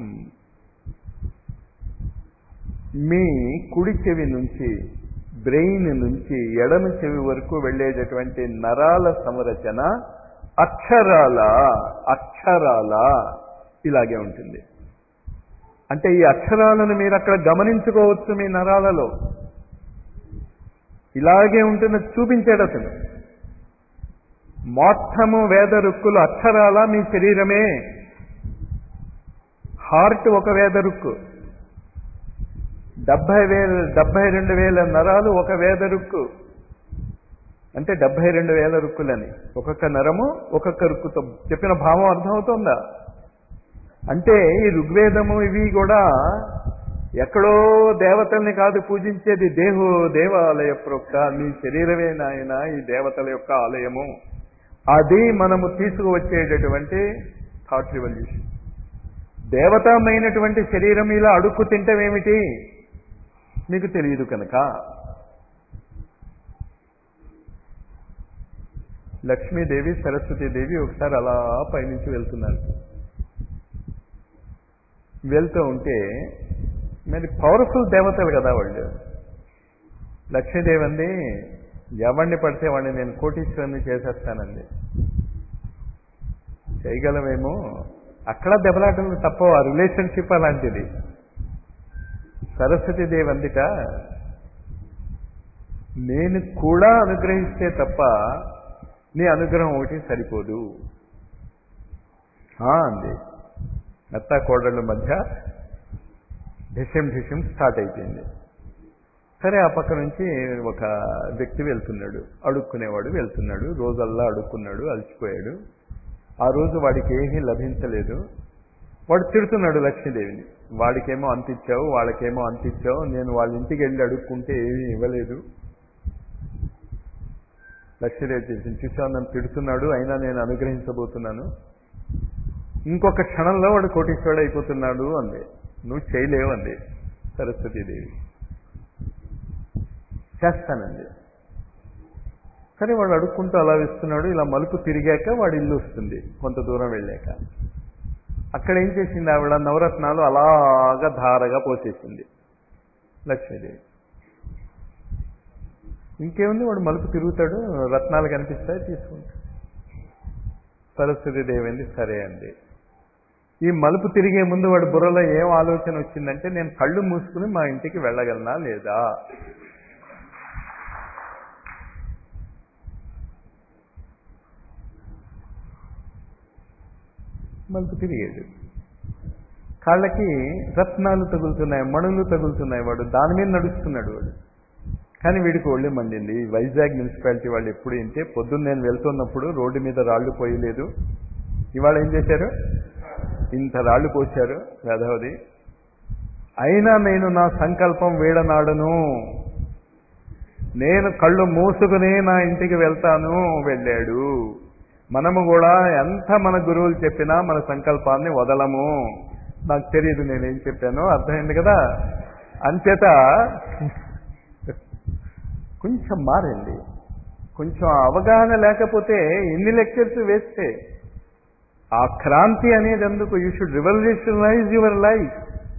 మీ కుడి చెవి నుంచి బ్రెయిన్ నుంచి ఎడమ చెవి వరకు వెళ్ళేటటువంటి నరాల సంరచన అక్షరాల అక్షరాల ఇలాగే ఉంటుంది అంటే ఈ అక్షరాలను మీరు అక్కడ గమనించుకోవచ్చు మీ నరాలలో ఇలాగే ఉంటుంది చూపించాడు అతను మొత్తము వేద రుక్కులు అక్షరాల మీ శరీరమే హార్ట్ ఒక వేద రుక్కు డెబ్బై వేల డెబ్బై రెండు వేల నరాలు ఒక వేద రుక్కు అంటే డెబ్బై రెండు వేల రుక్కులని ఒక్కొక్క నరము ఒక్కొక్క రుక్కుతో చెప్పిన భావం అర్థమవుతుందా అంటే ఈ ఋగ్వేదము ఇవి కూడా ఎక్కడో దేవతల్ని కాదు పూజించేది దేహో దేవాలయ ప్రోక్త మీ శరీరమే నాయన ఈ దేవతల యొక్క ఆలయము అది మనము తీసుకువచ్చేటటువంటి థాట్ రివల్యూషన్ దేవతమైనటువంటి శరీరం ఇలా అడుక్కు తింటమేమిటి మీకు తెలియదు కనుక లక్ష్మీదేవి సరస్వతీదేవి ఒకసారి అలా పైనుంచి వెళ్తున్నారు వెళ్తూ ఉంటే మరి పవర్ఫుల్ దేవతలు కదా వాళ్ళు లక్ష్మీదేవి అంది ఎవరిని పడితే వాడిని నేను కోటీశ్వరుని చేసేస్తానండి చేయగలమేమో అక్కడ దెబ్బలాటలు తప్ప ఆ రిలేషన్షిప్ అలాంటిది సరస్వతీదేవి అందిట నేను కూడా అనుగ్రహిస్తే తప్ప నీ అనుగ్రహం ఒకటి సరిపోదు అంది అత్త కోడళ్ళ మధ్య ఢిషం ఢిషం స్టార్ట్ అయిపోయింది సరే ఆ పక్క నుంచి ఒక వ్యక్తి వెళ్తున్నాడు అడుక్కునేవాడు వెళ్తున్నాడు రోజల్లా అడుక్కున్నాడు అలసిపోయాడు ఆ రోజు వాడికి ఏమీ లభించలేదు వాడు తిడుతున్నాడు లక్ష్మీదేవిని వాడికేమో అంతిచ్చావు వాళ్ళకేమో అంతిచ్చావు నేను వాళ్ళ ఇంటికి వెళ్ళి అడుక్కుంటే ఏమీ ఇవ్వలేదు లక్ష్మీదేవి తెలిసింది చూసావు నన్ను తిడుతున్నాడు అయినా నేను అనుగ్రహించబోతున్నాను ఇంకొక క్షణంలో వాడు కోటీశ్వరుడు అయిపోతున్నాడు అంది నువ్వు చేయలేవు అంది సరస్వతీదేవి చేస్తానండి సరే వాడు అడుక్కుంటూ అలా ఇస్తున్నాడు ఇలా మలుపు తిరిగాక వాడి ఇల్లు వస్తుంది కొంత దూరం వెళ్ళాక అక్కడ ఏం చేసింది ఆవిడ నవరత్నాలు అలాగా ధారగా పోసేసింది లక్ష్మీదేవి ఇంకేముంది వాడు మలుపు తిరుగుతాడు రత్నాలు కనిపిస్తాయి తీసుకుంటాడు సరస్వతి దేవింది సరే అండి ఈ మలుపు తిరిగే ముందు వాడి బుర్రలో ఏం ఆలోచన వచ్చిందంటే నేను కళ్ళు మూసుకుని మా ఇంటికి వెళ్ళగలనా లేదా మలుపు తిరిగేది కాళ్ళకి రత్నాలు తగులుతున్నాయి మణులు తగులుతున్నాయి వాడు దాని మీద నడుస్తున్నాడు వాడు కానీ వీడికి ఒళ్ళే మండింది వైజాగ్ మున్సిపాలిటీ వాళ్ళు ఎప్పుడు ఏంటే పొద్దున్న నేను వెళ్తున్నప్పుడు రోడ్డు మీద రాళ్లు పోయలేదు ఇవాళ ఏం చేశారు ఇంత రాళ్లు పోశారు వేధవది అయినా నేను నా సంకల్పం వీడనాడను నేను కళ్ళు మూసుకునే నా ఇంటికి వెళ్తాను వెళ్ళాడు మనము కూడా ఎంత మన గురువులు చెప్పినా మన సంకల్పాన్ని వదలము నాకు తెలియదు నేనేం చెప్పానో అర్థమైంది కదా అంచేత కొంచెం మారండి కొంచెం అవగాహన లేకపోతే ఎన్ని లెక్చర్స్ వేస్తే ఆ క్రాంతి అనేది ఎందుకు you should revolutionalise your life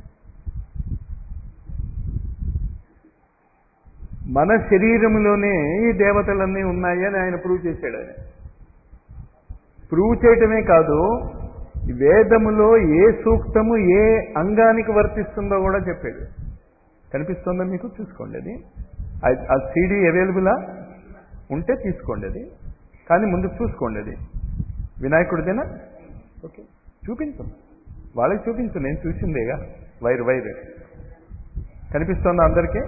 మన శరీరంలోనే ఈ దేవతలన్నీ ఉన్నాయి అని ఆయన ప్రూవ్ చేశాడు ఆయన ప్రూవ్ చేయటమే కాదు వేదములో ఏ సూక్తము ఏ అంగానికి వర్తిస్తుందో కూడా చెప్పాడు కనిపిస్తుందో మీకు చూసుకోండి అది ఆ సీడీ అవైలబులా ఉంటే తీసుకోండి అది కానీ ముందు చూసుకోండి అది వినాయకుడిదేనా ఓకే చూపించు వాళ్ళకి చూపించు నేను చూసిందేగా వైర్ వైర్ కనిపిస్తుందా అందరికీ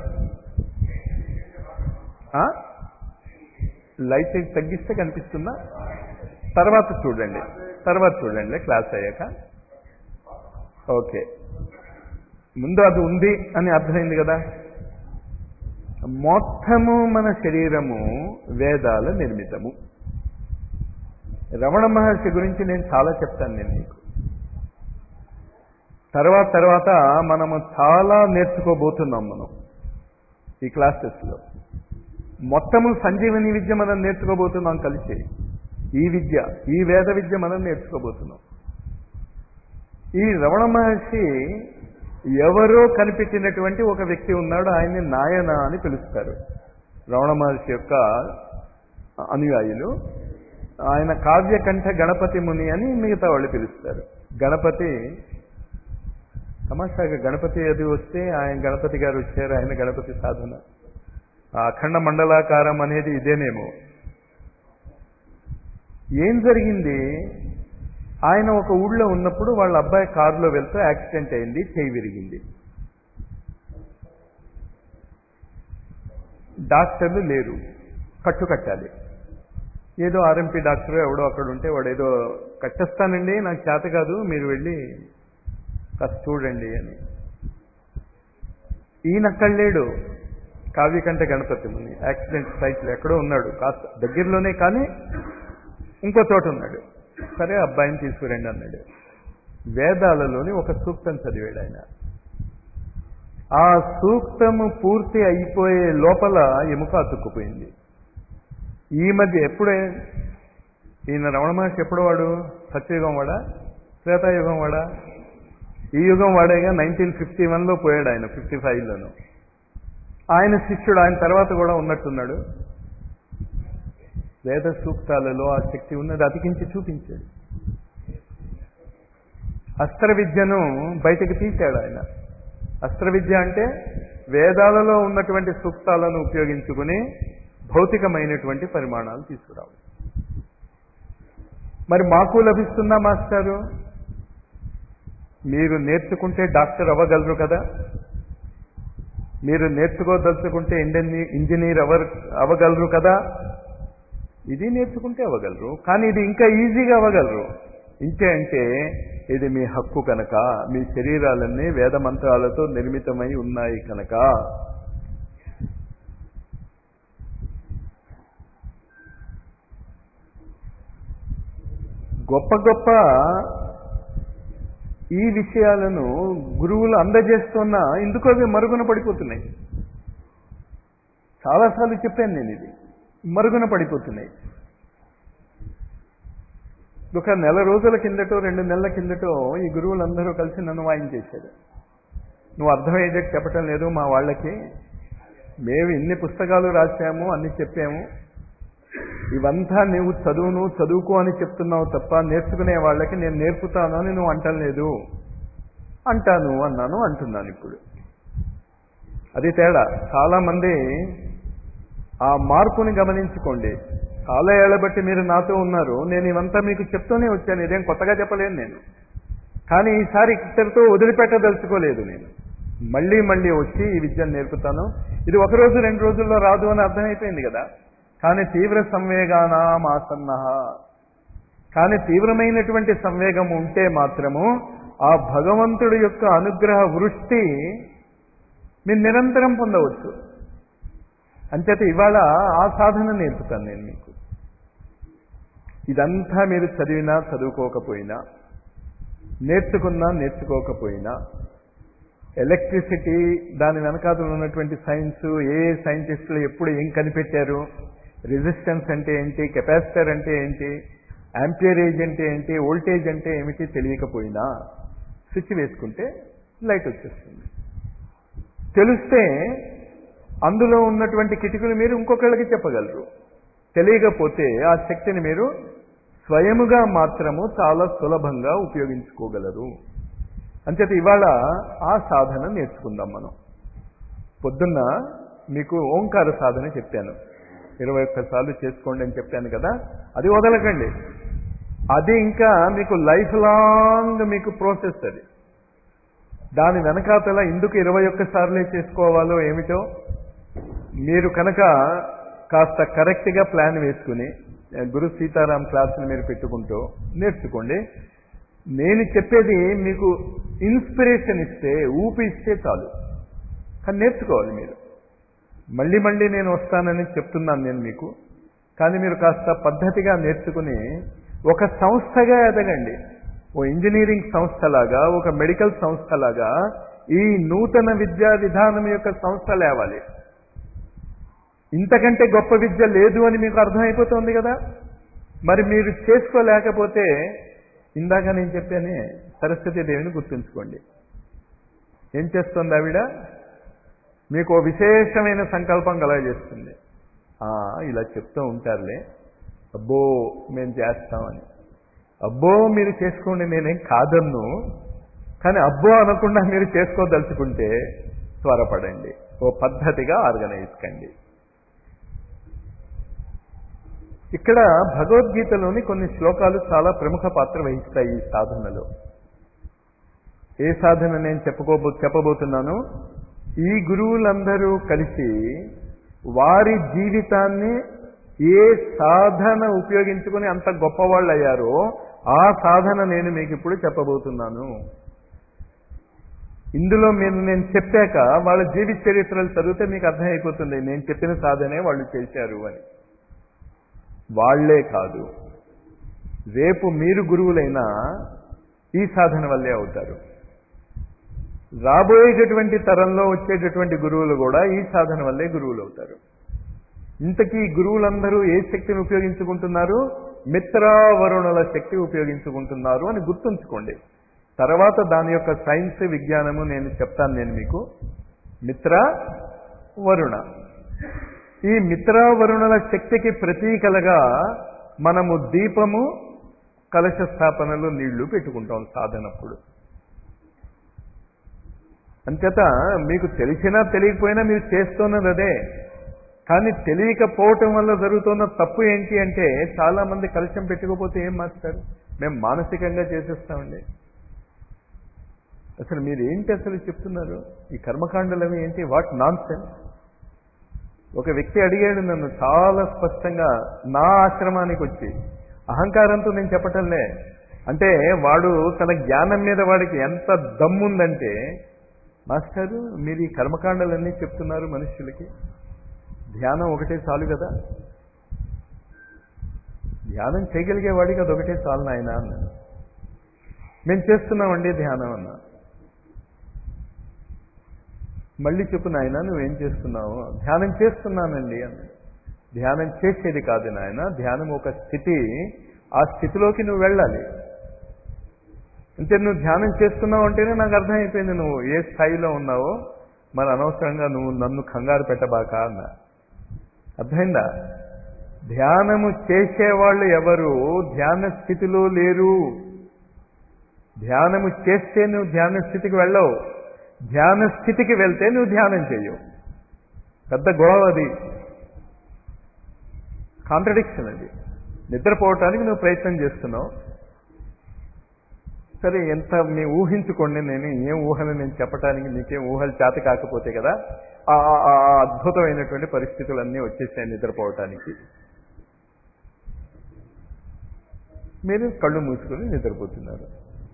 లైట్ తగ్గిస్తే కనిపిస్తుందా తర్వాత చూడండి తర్వాత చూడండి క్లాస్ అయ్యాక ఓకే ముందు అది ఉంది అని అర్థమైంది కదా మొత్తము మన శరీరము వేదాల నిర్మితము రమణ మహర్షి గురించి నేను చాలా చెప్తాను నేను మీకు తర్వాత తర్వాత మనము చాలా నేర్చుకోబోతున్నాం మనం ఈ క్లాసెస్లో మొత్తము సంజీవని విద్య మనం నేర్చుకోబోతున్నాం కలిసి ఈ విద్య ఈ వేద విద్య మనం నేర్చుకోబోతున్నాం ఈ రమణ మహర్షి ఎవరో కనిపెట్టినటువంటి ఒక వ్యక్తి ఉన్నాడు ఆయన్ని నాయన అని పిలుస్తారు రమణ మహర్షి యొక్క అనుయాయులు ఆయన కావ్యకంఠ గణపతి ముని అని మిగతా వాళ్ళు పిలుస్తారు గణపతి తమాషాగా గణపతి అది వస్తే ఆయన గణపతి గారు వచ్చారు ఆయన గణపతి సాధన ఆ అఖండ మండలాకారం అనేది ఇదేనేమో ఏం జరిగింది ఆయన ఒక ఊళ్ళో ఉన్నప్పుడు వాళ్ళ అబ్బాయి కారులో వెళ్తూ యాక్సిడెంట్ అయింది చేయి విరిగింది డాక్టర్లు లేరు కట్టు కట్టాలి ఏదో ఆర్ఎంపీ డాక్టర్ ఎవడో అక్కడ ఉంటే వాడు ఏదో కట్టేస్తానండి నాకు చేత కాదు మీరు వెళ్ళి కాస్త చూడండి అని ఈయనక్కడ లేడు కావ్యకంఠ గణపతి ముని యాక్సిడెంట్ సైట్లో ఎక్కడో ఉన్నాడు కాస్త దగ్గరలోనే కానీ ఇంకో చోట ఉన్నాడు సరే అబ్బాయిని తీసుకురండి అన్నాడు వేదాలలోని ఒక సూక్తం చదివాడు ఆయన ఆ సూక్తము పూర్తి అయిపోయే లోపల ఎముక అతుక్కుపోయింది ఈ మధ్య ఎప్పుడే ఈయన రమణ మహర్షి ఎప్పుడు వాడు సత్యయుగం వాడా త్రేతాయుగం వాడా ఈ యుగం వాడేగా నైన్టీన్ ఫిఫ్టీ వన్లో పోయాడు ఆయన ఫిఫ్టీ ఫైవ్లోను ఆయన శిష్యుడు ఆయన తర్వాత కూడా ఉన్నట్టున్నాడు వేద సూక్తాలలో ఆ శక్తి ఉన్నది అతికించి చూపించాడు అస్త్ర విద్యను బయటకు తీశాడు ఆయన అస్త్ర విద్య అంటే వేదాలలో ఉన్నటువంటి సూక్తాలను ఉపయోగించుకుని భౌతికమైనటువంటి పరిమాణాలు తీసుకురావాలి మరి మాకు లభిస్తుందా మాస్టారు మీరు నేర్చుకుంటే డాక్టర్ అవ్వగలరు కదా మీరు నేర్చుకోదలుచుకుంటే ఇంజనీర్ అవ అవ్వగలరు కదా ఇది నేర్చుకుంటే అవ్వగలరు కానీ ఇది ఇంకా ఈజీగా అవ్వగలరు ఇంతే అంటే ఇది మీ హక్కు కనుక మీ శరీరాలన్నీ వేద మంత్రాలతో నిర్మితమై ఉన్నాయి కనుక గొప్ప గొప్ప ఈ విషయాలను గురువులు అందజేస్తున్నా ఎందుకు అవి మరుగున పడిపోతున్నాయి చాలాసార్లు చెప్పాను నేను ఇది మరుగున పడిపోతున్నాయి ఒక నెల రోజుల కిందటో రెండు నెలల కిందటో ఈ గురువులందరూ కలిసి నన్ను వాయించేశారు నువ్వు అర్థమయ్యేటట్టు చెప్పటం లేదు మా వాళ్ళకి మేము ఇన్ని పుస్తకాలు రాశాము అన్ని చెప్పాము ఇవంతా నువ్వు చదువును చదువుకో అని చెప్తున్నావు తప్ప నేర్చుకునే వాళ్ళకి నేను నేర్పుతాను అని నువ్వు అంటలేదు అంటాను అన్నాను అంటున్నాను ఇప్పుడు అది తేడా చాలా మంది ఆ మార్పుని గమనించుకోండి చాలా ఏళ్ల బట్టి మీరు నాతో ఉన్నారు నేను ఇవంతా మీకు చెప్తూనే వచ్చాను ఇదేం కొత్తగా చెప్పలేను నేను కానీ ఈసారి ఇక్కడితో వదిలిపెట్టదలుచుకోలేదు నేను మళ్ళీ మళ్ళీ వచ్చి ఈ విద్యను నేర్పుతాను ఇది ఒక రోజు రెండు రోజుల్లో రాదు అని అర్థమైపోయింది కదా కానీ తీవ్ర సంవేగానాం ఆసన్న కానీ తీవ్రమైనటువంటి సంవేగం ఉంటే మాత్రము ఆ భగవంతుడి యొక్క అనుగ్రహ వృష్టి మీరు నిరంతరం పొందవచ్చు అంచేత ఇవాళ ఆ సాధన నేర్పుతాను నేను మీకు ఇదంతా మీరు చదివినా చదువుకోకపోయినా నేర్చుకున్నా నేర్చుకోకపోయినా ఎలక్ట్రిసిటీ దాని వెనకాతలు ఉన్నటువంటి సైన్స్ ఏ సైంటిస్టులు ఎప్పుడు ఏం కనిపెట్టారు రెసిస్టెన్స్ అంటే ఏంటి కెపాసిటర్ అంటే ఏంటి యాంపియరేజ్ అంటే ఏంటి వోల్టేజ్ అంటే ఏమిటి తెలియకపోయినా స్విచ్ వేసుకుంటే లైట్ వచ్చేస్తుంది తెలిస్తే అందులో ఉన్నటువంటి కిటికలు మీరు ఇంకొకళ్ళకి చెప్పగలరు తెలియకపోతే ఆ శక్తిని మీరు స్వయముగా మాత్రము చాలా సులభంగా ఉపయోగించుకోగలరు అంచేత ఇవాళ ఆ సాధన నేర్చుకుందాం మనం పొద్దున్న మీకు ఓంకార సాధన చెప్పాను ఇరవై ఒక్కసార్లు చేసుకోండి అని చెప్పాను కదా అది వదలకండి అది ఇంకా మీకు లైఫ్ లాంగ్ మీకు ప్రాసెస్ అది దాని వెనకాతల ఎందుకు ఇరవై ఒక్కసార్లే చేసుకోవాలో ఏమిటో మీరు కనుక కాస్త కరెక్ట్గా ప్లాన్ వేసుకుని గురు సీతారాం క్లాసులు మీరు పెట్టుకుంటూ నేర్చుకోండి నేను చెప్పేది మీకు ఇన్స్పిరేషన్ ఇస్తే ఊపి ఇస్తే చాలు కానీ నేర్చుకోవాలి మీరు మళ్ళీ మళ్ళీ నేను వస్తానని చెప్తున్నాను నేను మీకు కానీ మీరు కాస్త పద్ధతిగా నేర్చుకుని ఒక సంస్థగా ఎదగండి ఓ ఇంజనీరింగ్ సంస్థలాగా ఒక మెడికల్ సంస్థలాగా ఈ నూతన విద్యా విధానం యొక్క సంస్థ లేవాలి ఇంతకంటే గొప్ప విద్య లేదు అని మీకు అర్థమైపోతుంది కదా మరి మీరు చేసుకోలేకపోతే ఇందాక నేను చెప్పానే సరస్వతి దేవిని గుర్తుంచుకోండి ఏం చేస్తుంది ఆవిడ మీకు ఓ విశేషమైన సంకల్పం కలగజేస్తుంది ఇలా చెప్తూ ఉంటారులే అబ్బో మేము చేస్తామని అబ్బో మీరు చేసుకోండి నేనేం కాదన్ను కానీ అబ్బో అనకుండా మీరు చేసుకోదలుచుకుంటే త్వరపడండి ఓ పద్ధతిగా ఆర్గనైజ్ కండి ఇక్కడ భగవద్గీతలోని కొన్ని శ్లోకాలు చాలా ప్రముఖ పాత్ర వహిస్తాయి ఈ సాధనలో ఏ సాధన నేను చెప్పుకోబో చెప్పబోతున్నాను ఈ గురువులందరూ కలిసి వారి జీవితాన్ని ఏ సాధన ఉపయోగించుకుని అంత గొప్పవాళ్ళు అయ్యారో ఆ సాధన నేను మీకు ఇప్పుడు చెప్పబోతున్నాను ఇందులో మీరు నేను చెప్పాక వాళ్ళ జీవిత చరిత్రలు చదివితే మీకు అర్థమైపోతుంది నేను చెప్పిన సాధనే వాళ్ళు చేశారు అని వాళ్లే కాదు రేపు మీరు గురువులైనా ఈ సాధన వల్లే అవుతారు రాబోయేటటువంటి తరంలో వచ్చేటటువంటి గురువులు కూడా ఈ సాధన వల్లే గురువులు అవుతారు ఇంతకీ గురువులందరూ ఏ శక్తిని ఉపయోగించుకుంటున్నారు మిత్రావరుణుల శక్తి ఉపయోగించుకుంటున్నారు అని గుర్తుంచుకోండి తర్వాత దాని యొక్క సైన్స్ విజ్ఞానము నేను చెప్తాను నేను మీకు మిత్ర వరుణ ఈ మిత్రావరుణుల శక్తికి ప్రతీకలుగా మనము దీపము కలశ స్థాపనలో నీళ్లు పెట్టుకుంటాం సాధనప్పుడు అంచేత మీకు తెలిసినా తెలియకపోయినా మీరు చేస్తున్నది అదే కానీ తెలియకపోవటం వల్ల జరుగుతున్న తప్పు ఏంటి అంటే చాలా మంది కలశం పెట్టుకోపోతే ఏం మాస్తారు మేము మానసికంగా చేసేస్తామండి అసలు మీరు ఏంటి అసలు చెప్తున్నారు ఈ కర్మకాండలవి ఏంటి వాట్ నాన్ సెన్స్ ఒక వ్యక్తి అడిగాడు నన్ను చాలా స్పష్టంగా నా ఆశ్రమానికి వచ్చి అహంకారంతో నేను చెప్పటంలే అంటే వాడు తన జ్ఞానం మీద వాడికి ఎంత దమ్ముందంటే మాస్టారు మీరు ఈ కర్మకాండలన్నీ చెప్తున్నారు మనుష్యులకి ధ్యానం ఒకటే చాలు కదా ధ్యానం చేయగలిగే వాడికి అది ఒకటే చాలు నాయన అన్నాను మేము చేస్తున్నామండి ధ్యానం అన్నా మళ్ళీ చెప్పు నాయన నువ్వేం చేస్తున్నావు ధ్యానం చేస్తున్నానండి అన్నాడు ధ్యానం చేసేది కాదు నాయన ధ్యానం ఒక స్థితి ఆ స్థితిలోకి నువ్వు వెళ్ళాలి అంటే నువ్వు ధ్యానం చేస్తున్నావు అంటేనే నాకు అర్థమైపోయింది నువ్వు ఏ స్థాయిలో ఉన్నావో మరి అనవసరంగా నువ్వు నన్ను కంగారు పెట్టబాక అన్నా అర్థమైందా ధ్యానము చేసేవాళ్ళు ఎవరు ధ్యాన స్థితిలో లేరు ధ్యానము చేస్తే నువ్వు ధ్యాన స్థితికి వెళ్ళవు ధ్యాన స్థితికి వెళ్తే నువ్వు ధ్యానం చేయవు పెద్ద గొడవ అది కాంట్రడిక్షన్ అది నిద్రపోవటానికి నువ్వు ప్రయత్నం చేస్తున్నావు సరే ఎంత మీ ఊహించుకోండి నేను ఏం ఊహలు నేను చెప్పడానికి మీకేం ఊహలు చేత కాకపోతే కదా ఆ అద్భుతమైనటువంటి పరిస్థితులన్నీ వచ్చేసాయి నిద్రపోవటానికి మీరు కళ్ళు మూసుకొని నిద్రపోతున్నారు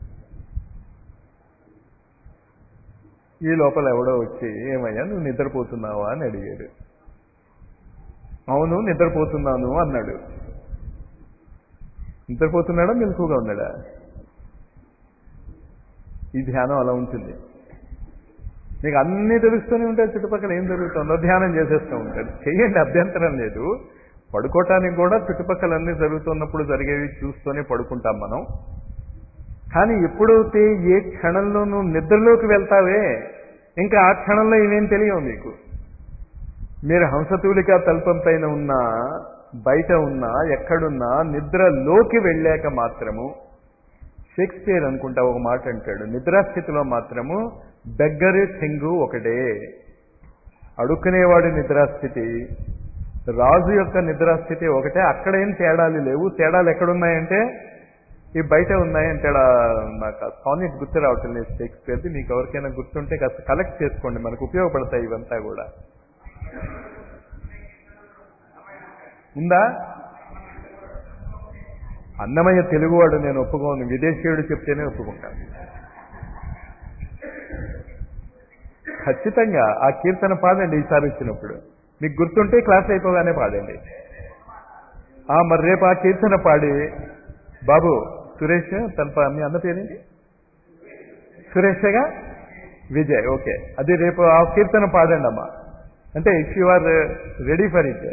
ఈ లోపల ఎవడో వచ్చి ఏమయ్యా నువ్వు నిద్రపోతున్నావా అని అడిగాడు అవును నిద్రపోతున్నాను అన్నాడు నిద్రపోతున్నాడా మెలకుగా ఉన్నాడా ఈ ధ్యానం అలా ఉంటుంది మీకు అన్నీ తెలుస్తూనే ఉంటాయి చుట్టుపక్కల ఏం జరుగుతుందో ధ్యానం చేసేస్తూ ఉంటాడు చెయ్యండి అభ్యంతరం లేదు పడుకోవటానికి కూడా చుట్టుపక్కల అన్నీ జరుగుతున్నప్పుడు జరిగేవి చూస్తూనే పడుకుంటాం మనం కానీ ఎప్పుడైతే ఏ క్షణంలో నువ్వు నిద్రలోకి వెళ్తావే ఇంకా ఆ క్షణంలో ఇవేం తెలియవు మీకు మీరు హంసతూలిక తల్పం పైన ఉన్నా బయట ఉన్నా ఎక్కడున్నా నిద్రలోకి వెళ్ళాక మాత్రము షేక్స్పియర్ అనుకుంటా ఒక మాట అంటాడు నిద్రాస్థితిలో మాత్రము దగ్గరి థింగు ఒకటే అడుక్కునేవాడి నిద్రాస్థితి రాజు యొక్క నిద్రాస్థితి ఒకటే అక్కడ ఏం తేడాలు లేవు తేడాలు ఎక్కడున్నాయంటే ఈ బయట ఉన్నాయంటే నాకు ఆ సానెట్ గుర్తు రావటం లేదు షేక్స్పియర్ది మీకు ఎవరికైనా గుర్తుంటే కాస్త కలెక్ట్ చేసుకోండి మనకు ఉపయోగపడతాయి ఇవంతా కూడా ఉందా అన్నమయ్య తెలుగువాడు నేను ఒప్పుకోను విదేశీయుడు చెప్తేనే ఒప్పుకుంటాను ఖచ్చితంగా ఆ కీర్తన పాడండి ఈసారి వచ్చినప్పుడు మీకు గుర్తుంటే క్లాస్ అయిపోగానే పాడండి ఆ మరి రేపు ఆ కీర్తన పాడి బాబు సురేష్ తన మీ అన్న పేరేంటి సురేష్గా విజయ్ ఓకే అది రేపు ఆ కీర్తన పాడండి అమ్మా అంటే if you are ready for it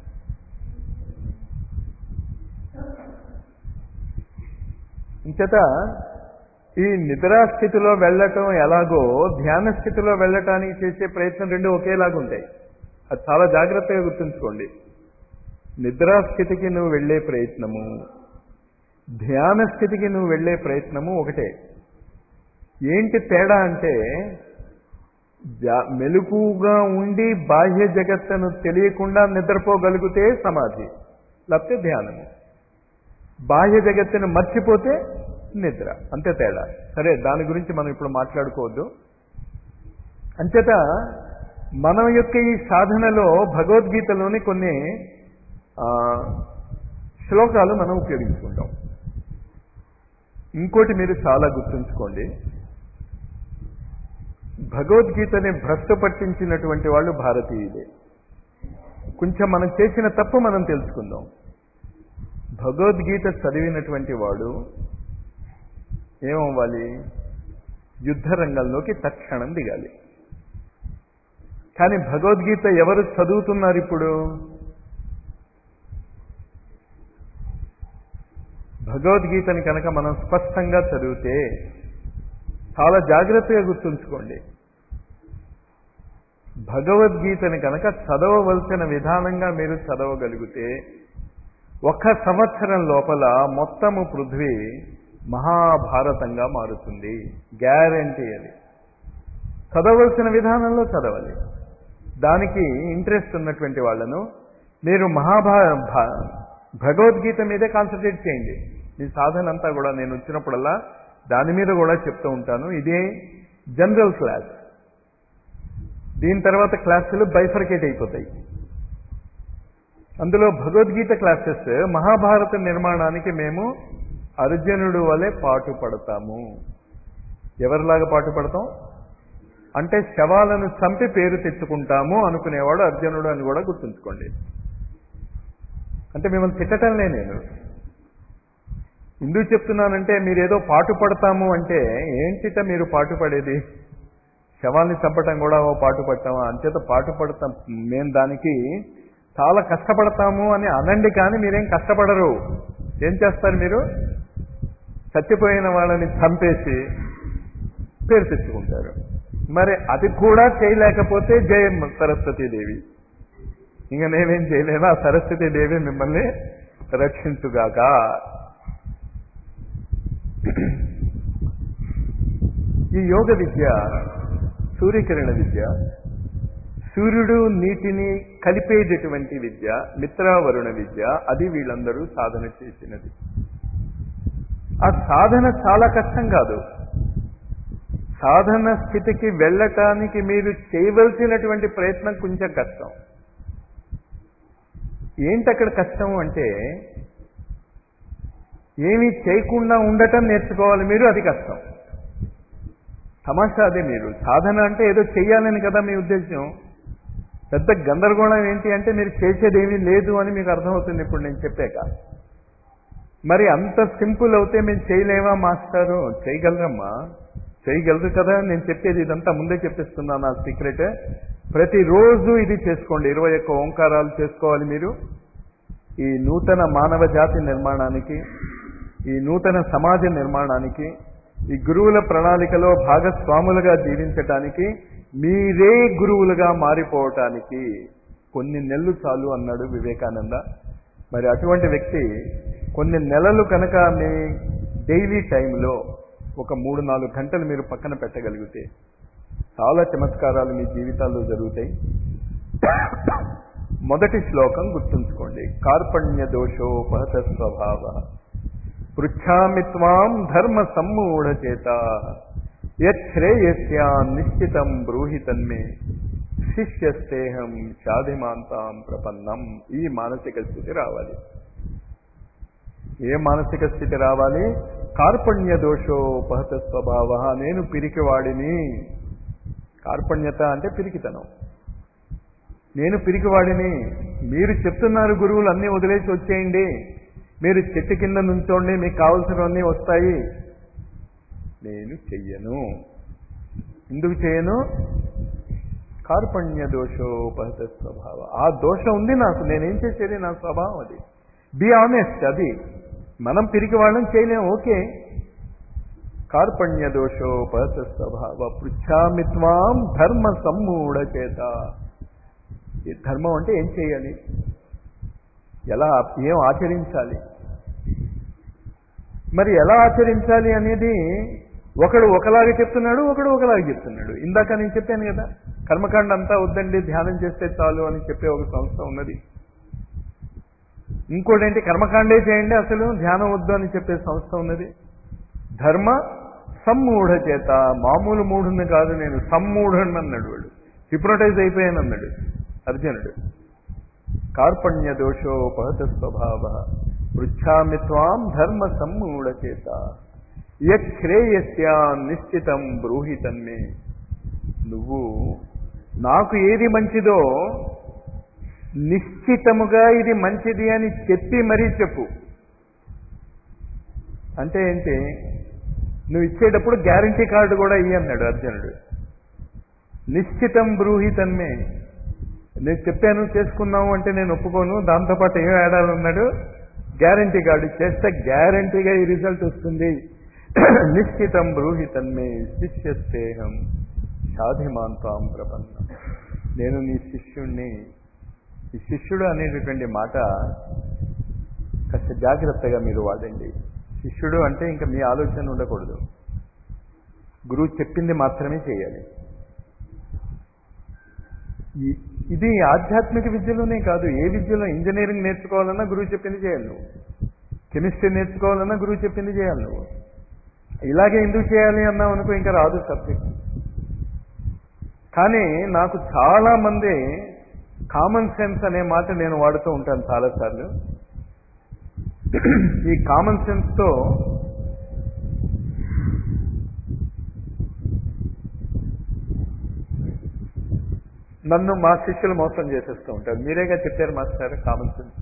ఇంచేత ఈ నిద్రాస్థితిలో వెళ్ళటం ఎలాగో ధ్యాన స్థితిలో వెళ్ళటానికి చేసే ప్రయత్నం రెండు ఒకేలాగా ఉంటాయి అది చాలా జాగ్రత్తగా గుర్తుంచుకోండి నిద్రాస్థితికి నువ్వు వెళ్ళే ప్రయత్నము ధ్యాన స్థితికి నువ్వు వెళ్ళే ప్రయత్నము ఒకటే ఏంటి తేడా అంటే మెలుపుగా ఉండి బాహ్య జగత్తును తెలియకుండా నిద్రపోగలిగితే సమాధి లేకపోతే ధ్యానము బాహ్య జగత్తును మర్చిపోతే నిద్ర అంతే తేడా సరే దాని గురించి మనం ఇప్పుడు మాట్లాడుకోవద్దు అంచేత మన యొక్క ఈ సాధనలో భగవద్గీతలోని కొన్ని శ్లోకాలు మనం ఉపయోగించుకుంటాం ఇంకోటి మీరు చాలా గుర్తుంచుకోండి భగవద్గీతని భ్రష్టు పట్టించినటువంటి వాళ్ళు భారతీయులే కొంచెం మనం చేసిన తప్పు మనం తెలుసుకుందాం భగవద్గీత చదివినటువంటి వాడు ఏమవ్వాలి యుద్ధ రంగంలోకి తక్షణం దిగాలి కానీ భగవద్గీత ఎవరు చదువుతున్నారు ఇప్పుడు భగవద్గీతని కనుక మనం స్పష్టంగా చదివితే చాలా జాగ్రత్తగా గుర్తుంచుకోండి భగవద్గీతని కనుక చదవవలసిన విధానంగా మీరు చదవగలిగితే ఒక సంవత్సరం లోపల మొత్తము పృథ్వీ మహాభారతంగా మారుతుంది గ్యారంటీ అది చదవలసిన విధానంలో చదవాలి దానికి ఇంట్రెస్ట్ ఉన్నటువంటి వాళ్ళను మీరు మహాభా భగవద్గీత మీదే కాన్సన్ట్రేట్ చేయండి మీ సాధన అంతా కూడా నేను వచ్చినప్పుడల్లా దాని మీద కూడా చెప్తూ ఉంటాను ఇదే జనరల్ క్లాస్ దీని తర్వాత క్లాసులు బైఫర్కేట్ అయిపోతాయి అందులో భగవద్గీత క్లాసెస్ మహాభారత నిర్మాణానికి మేము అర్జునుడు వలె పాటు పడతాము ఎవరిలాగా పాటు పడతాం అంటే శవాలను చంపి పేరు తెచ్చుకుంటాము అనుకునేవాడు అర్జునుడు అని కూడా గుర్తుంచుకోండి అంటే మిమ్మల్ని తిట్టటంలే నేను ఎందుకు చెప్తున్నానంటే మీరు ఏదో పాటు పడతాము అంటే ఏంటిట మీరు పాటు పడేది శవాల్ని చంపటం కూడా ఓ పాటు పడతాము అంచేత పాటు పడతాం మేము దానికి చాలా కష్టపడతాము అని అనండి కానీ మీరేం కష్టపడరు ఏం చేస్తారు మీరు చచ్చిపోయిన వాళ్ళని చంపేసి పేరు తెచ్చుకుంటారు మరి అది కూడా చేయలేకపోతే జయ సరస్వతీదేవి ఇంకా నేనేం చేయలేను ఆ సరస్వతీదేవి మిమ్మల్ని రక్షించుగాక ఈ యోగ విద్య సూర్యకిరణ విద్య సూర్యుడు నీటిని కలిపేటటువంటి విద్య మిత్రావరుణ విద్య అది వీళ్ళందరూ సాధన చేసినది ఆ సాధన చాలా కష్టం కాదు సాధన స్థితికి వెళ్ళటానికి మీరు చేయవలసినటువంటి ప్రయత్నం కొంచెం కష్టం ఏంటి అక్కడ కష్టం అంటే ఏమీ చేయకుండా ఉండటం నేర్చుకోవాలి మీరు అది కష్టం తమాషా అదే మీరు సాధన అంటే ఏదో చెయ్యాలని కదా మీ ఉద్దేశం పెద్ద గందరగోళం ఏంటి అంటే మీరు చేసేది ఏమీ లేదు అని మీకు అర్థమవుతుంది ఇప్పుడు నేను చెప్పాక మరి అంత సింపుల్ అవుతే మేము చేయలేమా మాస్టారు చేయగలరమ్మా చేయగలరు కదా నేను చెప్పేది ఇదంతా ముందే చెప్పిస్తున్నాను నా సీక్రెట్ ప్రతిరోజు ఇది చేసుకోండి ఇరవై ఒక్క ఓంకారాలు చేసుకోవాలి మీరు ఈ నూతన మానవ జాతి నిర్మాణానికి ఈ నూతన సమాజ నిర్మాణానికి ఈ గురువుల ప్రణాళికలో భాగస్వాములుగా జీవించటానికి మీరే గురువులుగా మారిపోవటానికి కొన్ని నెలలు చాలు అన్నాడు వివేకానంద మరి అటువంటి వ్యక్తి కొన్ని నెలలు కనుక మీ డైలీ టైంలో ఒక మూడు నాలుగు గంటలు మీరు పక్కన పెట్టగలిగితే చాలా చమత్కారాలు మీ జీవితాల్లో జరుగుతాయి మొదటి శ్లోకం గుర్తుంచుకోండి కార్పణ్య దోషోపహత స్వభావ పృచ్ఛామి త్వాం ధర్మ సమ్మూఢ చేత యశ్రేయస్యా నిశ్చితం బ్రూహి తన్మే శిష్యస్తేహం షాధిమాంతాం ప్రపన్నం ఈ మానసిక స్థితి రావాలి ఏ మానసిక స్థితి రావాలి కార్పణ్య దోషోపహత స్వభావ నేను పిరికివాడిని కార్పణ్యత అంటే పిరికితనం నేను పిరికివాడిని మీరు చెప్తున్నారు గురువులు అన్నీ వదిలేసి వచ్చేయండి మీరు చెట్టు కింద నుంచోండి మీకు కావలసినవన్నీ వస్తాయి నేను చెయ్యను ఎందుకు చేయను కార్పణ్య దోషోపహత స్వభావ ఆ దోషం ఉంది నాకు నేనేం చేసేది నా స్వభావం అది బి ఆనెస్ట్ అది మనం పిరికి వాళ్ళని చేయలేం ఓకే కార్పణ్య దోషోపహత స్వభావ పృచ్ఛామిత్వాం ధర్మ సమ్మూఢ చేత ఈ ధర్మం అంటే ఏం చేయాలి ఎలా ఏం ఆచరించాలి మరి ఎలా ఆచరించాలి అనేది ఒకడు ఒకలాగా చెప్తున్నాడు ఒకడు ఒకలాగా చెప్తున్నాడు ఇందాక నేను చెప్పాను కదా కర్మకాండ అంతా వద్దండి ధ్యానం చేస్తే చాలు అని చెప్పే ఒక సంస్థ ఉన్నది ఇంకోటేంటి కర్మకాండే చేయండి అసలు ధ్యానం వద్దు అని చెప్పే సంస్థ ఉన్నది ధర్మ సమ్మూఢ చేత మామూలు మూఢుని కాదు నేను సమ్మూఢుని అన్నాడు వాడు హిప్నోటైజ్ అయిపోయాను అన్నాడు అర్జునుడు కార్పణ్య దోషోపహత స్వభావ పృచ్ఛామి త్వాం ధర్మ సమ్మూఢ చేత యశ్రేయస్యా నిశ్చితం బ్రూహి తన్మే నువ్వు నాకు ఏది మంచిదో నిశ్చితముగా ఇది మంచిది అని చెప్పి మరీ చెప్పు అంటే ఏంటి నువ్వు ఇచ్చేటప్పుడు గ్యారంటీ కార్డు కూడా ఇయ్యి అన్నాడు అర్జునుడు నిశ్చితం బ్రూహి తన్మే నేను చెప్పాను చేసుకున్నావు అంటే నేను ఒప్పుకోను దాంతోపాటు ఏం ఏడాది ఉన్నాడు గ్యారంటీ కార్డు చేస్తే గ్యారంటీగా ఈ రిజల్ట్ వస్తుంది నిశ్చితం బ్రూహి తన్మే శిష్యస్తేహం సాధిమాంతాం ప్రపన్నం నేను నీ శిష్యుణ్ణి ఈ శిష్యుడు అనేటటువంటి మాట కాస్త జాగ్రత్తగా మీరు వాడండి శిష్యుడు అంటే ఇంకా మీ ఆలోచన ఉండకూడదు గురువు చెప్పింది మాత్రమే చేయాలి ఈ- ఇది ఆధ్యాత్మిక విద్యలోనే కాదు ఏ విద్యలో ఇంజనీరింగ్ నేర్చుకోవాలన్నా గురువు చెప్పింది చేయాలి నువ్వు కెమిస్ట్రీ నేర్చుకోవాలన్నా గురువు చెప్పింది చేయాలి నువ్వు ఇలాగే ఎందుకు చేయాలి అన్నావు అనుకో ఇంకా రాదు సబ్జెక్ట్ కానీ నాకు చాలా మంది కామన్ సెన్స్ అనే మాట నేను వాడుతూ ఉంటాను చాలాసార్లు ఈ కామన్ సెన్స్ తో నన్ను మా శిష్యులు మోసం చేసేస్తూ ఉంటారు మీరేగా చెప్పారు మాస్టర్ కామన్ సెన్స్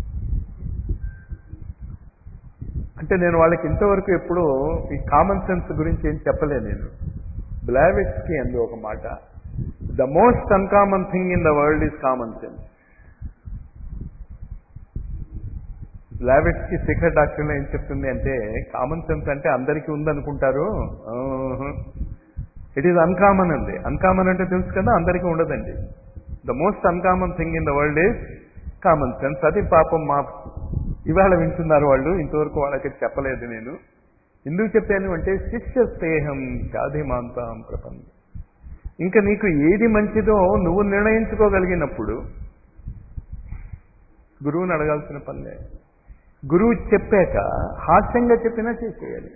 అంటే నేను వాళ్ళకి ఇంతవరకు ఎప్పుడు ఈ కామన్ సెన్స్ గురించి ఏం చెప్పలే నేను బ్లావిట్స్ కి అందు ఒక మాట the most uncommon thing in the world is common sense Blavatsky కి శిఖర్ డాక్టర్ ఏం చెప్తుంది అంటే కామన్ సెన్స్ అంటే అందరికీ ఉందనుకుంటారు ఇట్ ఈజ్ అన్కామన్ అండి అన్కామన్ అంటే తెలుసు కదా అందరికీ ఉండదండి the most uncommon thing in the world is common sense అది పాపం మా ఇవాళ వింటున్నారు వాళ్ళు ఇంతవరకు వాళ్ళకి చెప్పలేదు నేను ఎందుకు చెప్పాను అంటే శిష్య స్నేహం సాధిమాంతాం ప్రపంచం ఇంకా నీకు ఏది మంచిదో నువ్వు నిర్ణయించుకోగలిగినప్పుడు గురువుని అడగాల్సిన పనిలే గురువు చెప్పాక హాస్యంగా చెప్పినా చేసేయాలి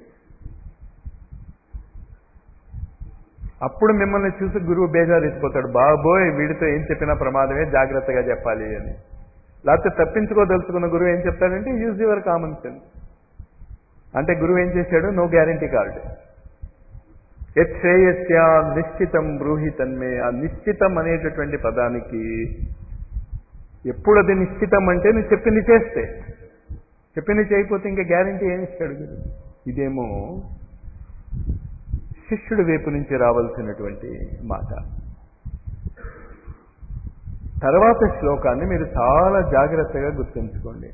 అప్పుడు మిమ్మల్ని చూసి గురువు బేజారెత్తిపోతాడు బాబోయ్ వీడితో ఏం చెప్పినా ప్రమాదమే జాగ్రత్తగా చెప్పాలి అని లేకపోతే తప్పించుకోదలుచుకున్న గురువు ఏం చెప్తాడంటే యూజ్ యువర్ కామన్ సెన్స్ అంటే గురువు ఏం చేశాడు నో గ్యారంటీ కార్డు యశ్రేయస్య నిశ్చితం బ్రూహి తన్మే ఆ నిశ్చితం అనేటటువంటి పదానికి ఎప్పుడు అది నిశ్చితం అంటే నువ్వు చెప్పింది చేస్తే చెప్పింది చేయకపోతే ఇంకా గ్యారంటీ ఏమి ఇస్తాడు గురువు ఇదేమో శిష్యుడి వైపు నుంచి రావాల్సినటువంటి మాట తర్వాత శ్లోకాన్ని మీరు చాలా జాగ్రత్తగా గుర్తుంచుకోండి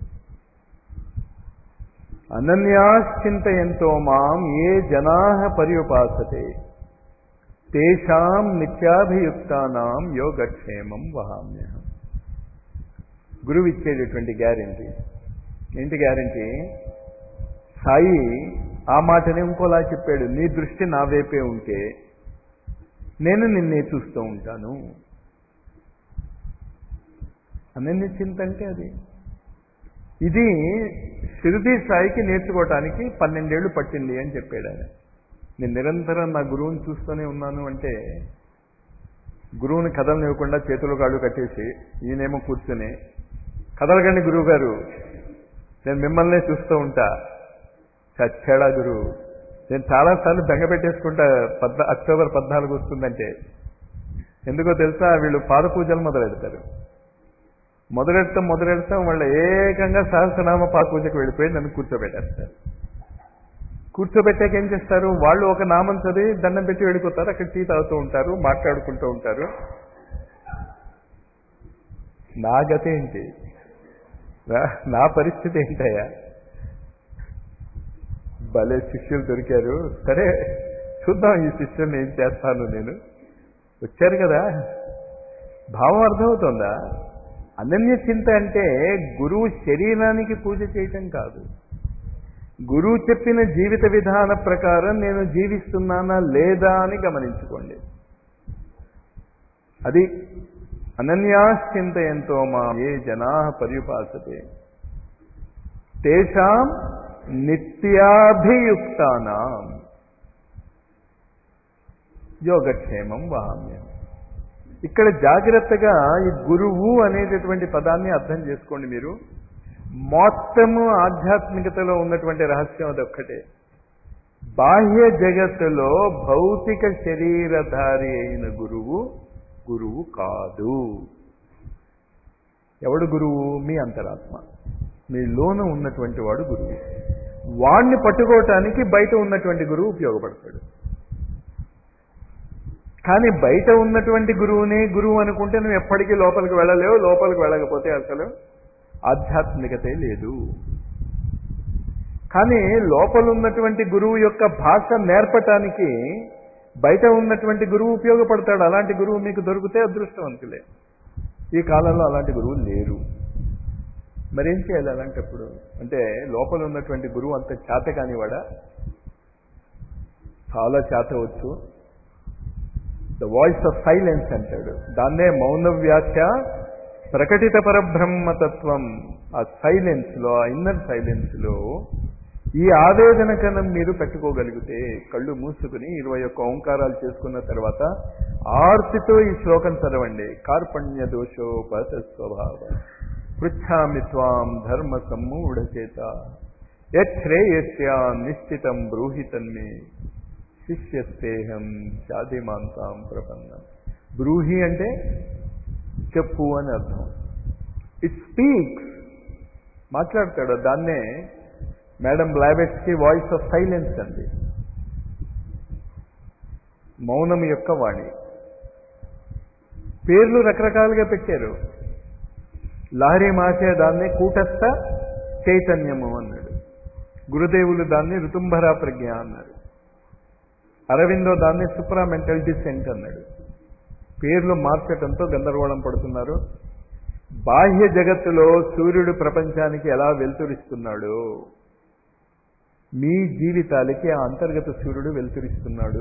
అనన్యాశ్చింతయంతో మాం ఏ జనా పర్యుపాసతే తేషాం నిత్యాభియుక్తానాం యోగక్షేమం వహామ్యహం గురువు ఇచ్చేటటువంటి గ్యారంటీ ఏంటి గ్యారంటీ సాయి ఆ మాటనే ఇంకోలా చెప్పాడు నీ దృష్టి నా వైపే ఉంటే నేను నిన్నే చూస్తూ ఉంటాను అనన్య చింత అంటే అది ఇది షిరిడి సాయికి నేర్చుకోవటానికి పన్నెండేళ్లు పట్టింది అని చెప్పాడు ఆయన నేను నిరంతరం నా గురువుని చూస్తూనే ఉన్నాను అంటే గురువుని కదలనివ్వకుండా చేతులు కాళ్ళు కట్టేసి ఈయనేమో కూర్చుని కదలకండి గురువు గారు నేను మిమ్మల్నే చూస్తూ ఉంటా చచ్చాడా గురువు నేను చాలాసార్లు బెంగ పెట్టేసుకుంటా పద్నా అక్టోబర్ పద్నాలుగు వస్తుందంటే ఎందుకో తెలుసా వీళ్ళు పాద పూజలు మొదలెడతారు మొదలెడతాం మొదలెడతాం వాళ్ళ ఏకంగా సహస్రనామ పాద పూజకు వెళ్ళిపోయి నన్ను కూర్చోబెట్టేస్తారు కూర్చోబెట్టాక ఏం చేస్తారు వాళ్ళు ఒక నామం చదివి దండం పెట్టి వెళ్ళిపోతారు అక్కడ టీ తాగుతూ ఉంటారు మాట్లాడుకుంటూ ఉంటారు నా గతి ఏంటి నా- నా పరిస్థితి ఏంటయ్యా భలే శిష్యులు దొరికారు సరే చూద్దాం ఈ శిష్యుల్ని ఏం చేస్తాను నేను వచ్చారు కదా భావం అర్థమవుతుందా అనన్య చింత అంటే గురువు శరీరానికి పూజ చేయటం కాదు గురువు చెప్పిన జీవిత విధాన ప్రకారం నేను జీవిస్తున్నానా లేదా అని గమనించుకోండి అది అనన్యాశ్చింతయంతో మా ఏ జనా పర్యుపాసతే తేషాం నిత్యాభియుక్తానాం యోగక్షేమం వహామ్యం ఇక్కడ జాగ్రత్తగా ఈ గురువు అనేటటువంటి పదాన్ని అర్థం చేసుకోండి మీరు మొత్తము ఆధ్యాత్మికతలో ఉన్నటువంటి రహస్యం అది ఒక్కటే బాహ్య జగత్తులో భౌతిక శరీరధారి అయిన గురువు గురువు కాదు ఎవడు గురువు మీ అంతరాత్మ మీ లోన ఉన్నటువంటి వాడు గురువు వాణ్ణి పట్టుకోవటానికి బయట ఉన్నటువంటి గురువు ఉపయోగపడతాడు కానీ బయట ఉన్నటువంటి గురువునే గురువు అనుకుంటే నువ్వు ఎప్పటికీ లోపలికి వెళ్ళలేవు లోపలికి వెళ్ళకపోతే అసలు ఆధ్యాత్మికతే లేదు కానీ లోపల ఉన్నటువంటి గురువు యొక్క భాష నేర్పటానికి బయట ఉన్నటువంటి గురువు ఉపయోగపడతాడు అలాంటి గురువు మీకు దొరికితే అదృష్టవంతులే ఈ కాలంలో అలాంటి గురువులు లేరు మరేం చేయాలి అలాంటప్పుడు అంటే లోపల ఉన్నటువంటి గురువు అంత చేత కానివాడా చాలా చేత వచ్చు ద వాయిస్ ఆఫ్ సైలెన్స్ అంటాడు దాన్నే మౌన వ్యాఖ్య ప్రకటిత పరబ్రహ్మతత్వం ఆ సైలెన్స్ లో ఆ ఇన్నర్ సైలెన్స్ లో ఈ ఆవేదన కనం మీరు పెట్టుకోగలిగితే కళ్ళు మూసుకుని ఇరవై ఒక్క ఓంకారాలు చేసుకున్న తర్వాత ఆర్తితో ఈ శ్లోకం చదవండి కార్పణ్య దోషో పత స్వభావ పృచ్ఛామి త్వాం ధర్మ సమ్మూఢచేత యశ్రేయస్య నిశ్చితం బ్రూహితన్మే శిష్యస్తేహం శాదిమాంతాం ప్రపన్నం బ్రూహి అంటే చెప్పు అని అర్థం ఇట్ స్పీక్స్ మాట్లాడతాడు దాన్నే మేడం కి వాయిస్ ఆఫ్ సైలెన్స్ అండి మౌనం యొక్క వాణి పేర్లు రకరకాలుగా పెట్టారు లహరి మాసే దాన్ని కూటస్థ చైతన్యము అన్నాడు గురుదేవులు దాన్ని ఋతుంభరా ప్రజ్ఞ అన్నాడు అరవిందో దాన్ని సుప్రామెంటల్ డిసెంట్ అన్నాడు పేర్లు మార్చటంతో గందరగోళం పడుతున్నారు బాహ్య జగత్తులో సూర్యుడు ప్రపంచానికి ఎలా వెలుతురిస్తున్నాడు మీ జీవితాలకి ఆ అంతర్గత సూర్యుడు వెలుతురిస్తున్నాడు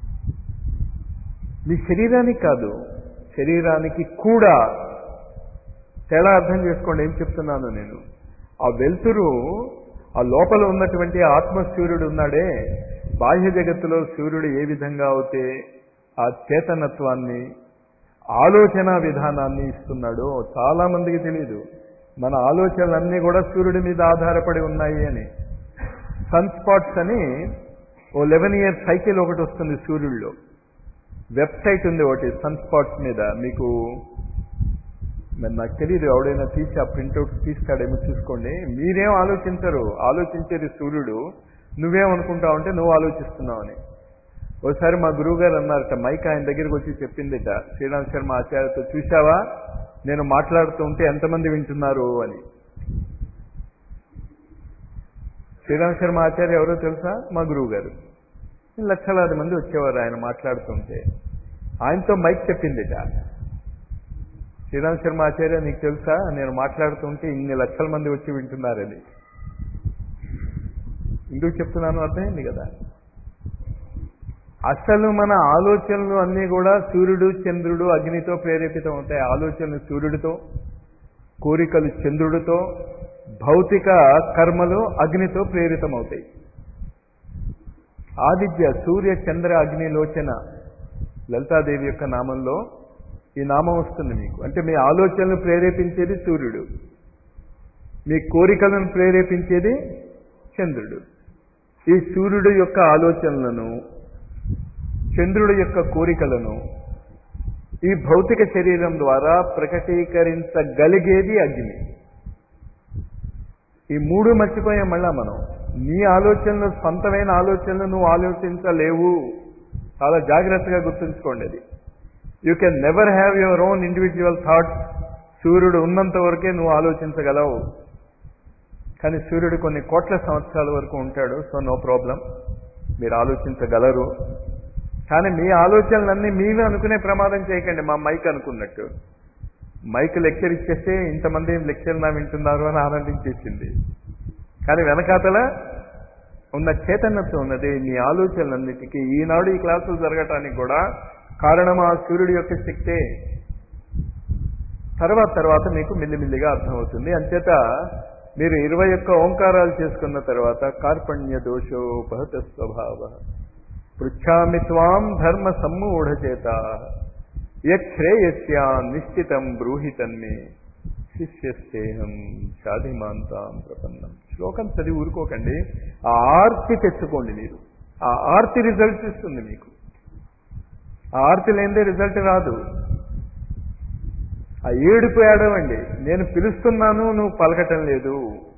మీ శరీరానికి కాదు శరీరానికి కూడా తేడా అర్థం చేసుకోండి ఏం చెప్తున్నాను నేను ఆ వెలుతురు ఆ లోపల ఉన్నటువంటి ఆత్మ సూర్యుడు ఉన్నాడే బాహ్య జగత్తులో సూర్యుడు ఏ విధంగా అయితే ఆ చేతనత్వాన్ని ఆలోచన విధానాన్ని ఇస్తున్నాడో చాలా మందికి తెలియదు మన ఆలోచనలన్నీ కూడా సూర్యుడి మీద ఆధారపడి ఉన్నాయి అని సన్ స్పాట్స్ అని ఓ లెవెన్ ఇయర్ సైకిల్ ఒకటి వస్తుంది సూర్యుడిలో వెబ్సైట్ ఉంది ఒకటి సన్ స్పాట్స్ మీద మీకు మరి నాకు తెలియదు ఎవడైనా తీసి ఆ ప్రింట్అవుట్ తీస్తాడేమో చూసుకోండి మీరేం ఆలోచించరు ఆలోచించేది సూర్యుడు నువ్వేమనుకుంటావు అంటే నువ్వు ఆలోచిస్తున్నావు అని ఒకసారి మా గురువు గారు అన్నారట మైక్ ఆయన దగ్గరికి వచ్చి చెప్పిందిట శ్రీరామ్ శర్మ ఆచార్యతో చూశావా నేను మాట్లాడుతూ ఉంటే ఎంతమంది వింటున్నారు అని శ్రీరామ్ శర్మ ఆచార్య ఎవరో తెలుసా మా గురువు గారు లక్షలాది మంది వచ్చేవారు ఆయన మాట్లాడుతుంటే ఆయనతో మైక్ చెప్పిందిట శ్రీరామ్ శర్మ ఆచార్య నీకు తెలుసా నేను మాట్లాడుతుంటే ఇన్ని లక్షల మంది వచ్చి వింటున్నారని ఎందుకు చెప్తున్నాను అర్థమైంది కదా అసలు మన ఆలోచనలు అన్నీ కూడా సూర్యుడు చంద్రుడు అగ్నితో ప్రేరేపితం అవుతాయి ఆలోచనలు సూర్యుడితో కోరికలు చంద్రుడితో భౌతిక కర్మలు అగ్నితో ప్రేరితమవుతాయి ఆదిత్య సూర్య చంద్ర అగ్ని లోచన లలితాదేవి యొక్క నామంలో ఈ నామం వస్తుంది మీకు అంటే మీ ఆలోచనలు ప్రేరేపించేది సూర్యుడు మీ కోరికలను ప్రేరేపించేది చంద్రుడు ఈ సూర్యుడు యొక్క ఆలోచనలను చంద్రుడి యొక్క కోరికలను ఈ భౌతిక శరీరం ద్వారా ప్రకటీకరించగలిగేది అగ్ని ఈ మూడు మర్చిపోయాం మళ్ళా మనం నీ ఆలోచనలు సొంతమైన ఆలోచనలు నువ్వు ఆలోచించలేవు చాలా జాగ్రత్తగా గుర్తుంచుకోండి అది you can never have your own individual thoughts సూర్యుడు ఉన్నంత వరకే నువ్వు ఆలోచించగలవు కానీ సూర్యుడు కొన్ని కోట్ల సంవత్సరాల వరకు ఉంటాడు సో నో ప్రాబ్లం మీరు ఆలోచించగలరు కానీ మీ ఆలోచనలన్నీ మీవే అనుకునే ప్రమాదం చేయకండి మా మైక్ అనుకున్నట్టు మైక్ లెక్చర్ ఇచ్చేస్తే ఇంతమంది లెక్చర్ నా వింటున్నారు అని ఆనందించేసింది కానీ వెనకాతల ఉన్న చైతన్యత్వం ఉన్నది మీ ఆలోచనలన్నిటికీ ఈనాడు ఈ క్లాసులు జరగటానికి కూడా కారణం ఆ సూర్యుడి యొక్క శక్తే తర్వాత తర్వాత మీకు మిల్లిమిల్లిగా అర్థమవుతుంది అంచేత మీరు ఇరవై ఒక్క ఓంకారాలు చేసుకున్న తర్వాత కార్పణ్య దోషోపహత స్వభావ పృచ్ఛామి త్వాం ధర్మ సమ్మూఢచేత యశ్రేయస్యా నిశ్చితం బ్రూహితన్మే శిష్యస్తేహం షాధిమాంతాం ప్రపన్నం శ్లోకం చదివి ఊరుకోకండి ఆ ఆర్తి తెచ్చుకోండి మీరు ఆ ఆర్తి రిజల్ట్ ఇస్తుంది మీకు ఆ ఆర్తి లేనిదే రిజల్ట్ రాదు ఆ ఏడుపు ఏడవండి నేను పిలుస్తున్నాను నువ్వు పలకటం లేదు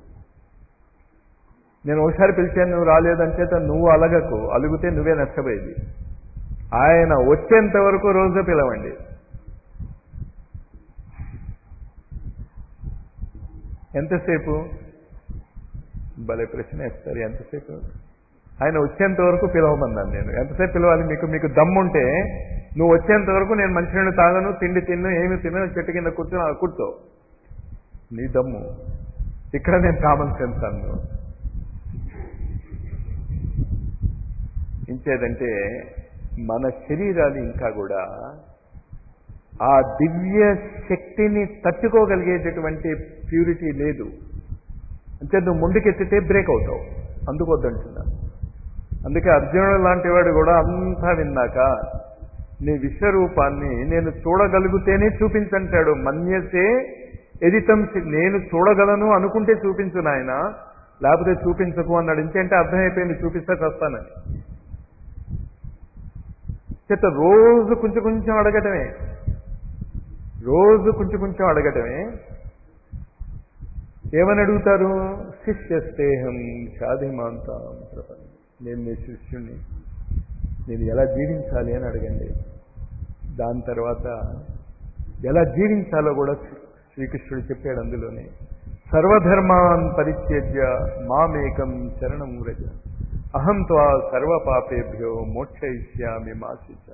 నేను ఒకసారి పిలిచాను నువ్వు రాలేదంచేత నువ్వు అలగకు అలుగుతే నువ్వే నష్టపోయేది ఆయన వచ్చేంత వరకు రోజు పిలవండి ఎంతసేపు భలే ప్రశ్న వేస్తారు ఎంతసేపు ఆయన వచ్చేంత వరకు పిలవమన్నాను నేను ఎంతసేపు పిలవాలి మీకు మీకు దమ్ముంటే నువ్వు వచ్చేంత వరకు నేను మంచినీళ్ళు తాగను తిండి తిన్ను ఏమి తినను చెట్టు కింద కూర్చొని కూర్చో నీ దమ్ము ఇక్కడ నేను కామన్ సెన్స్ అన్ను ఇంకేదంటే మన శరీరాలు ఇంకా కూడా ఆ దివ్య శక్తిని తట్టుకోగలిగేటటువంటి ప్యూరిటీ లేదు అంటే నువ్వు ముందుకెత్తితే బ్రేక్ అవుతావు అందుకొద్దంటున్నా అందుకే అర్జునుడు లాంటి వాడు కూడా అంతా విన్నాక నీ విశ్వరూపాన్ని నేను చూడగలిగితేనే చూపించంటాడు మన్యసే ఎదితం నేను చూడగలను అనుకుంటే చూపించు నాయన లేకపోతే చూపించకు అన్నాడు ఇంకేంటే అర్థమైపోయింది చూపిస్తా చేస్తానని చేత రోజు కొంచెం కొంచెం అడగటమే రోజు కొంచెం కొంచెం అడగటమే ఏమని అడుగుతారు శిష్యస్తేహం సాధిమాంతాం ప్రపంచం నేను నీ శిష్యుణ్ణి నేను ఎలా జీవించాలి అని అడగండి దాని తర్వాత ఎలా జీవించాలో కూడా శ్రీకృష్ణుడు చెప్పాడు అందులోనే సర్వధర్మాన్ పరిత్యజ్య మామేకం శరణం వ్రజ అహం త్వా సర్వపాపేభ్యో మోక్షయిష్యామి మాసిచ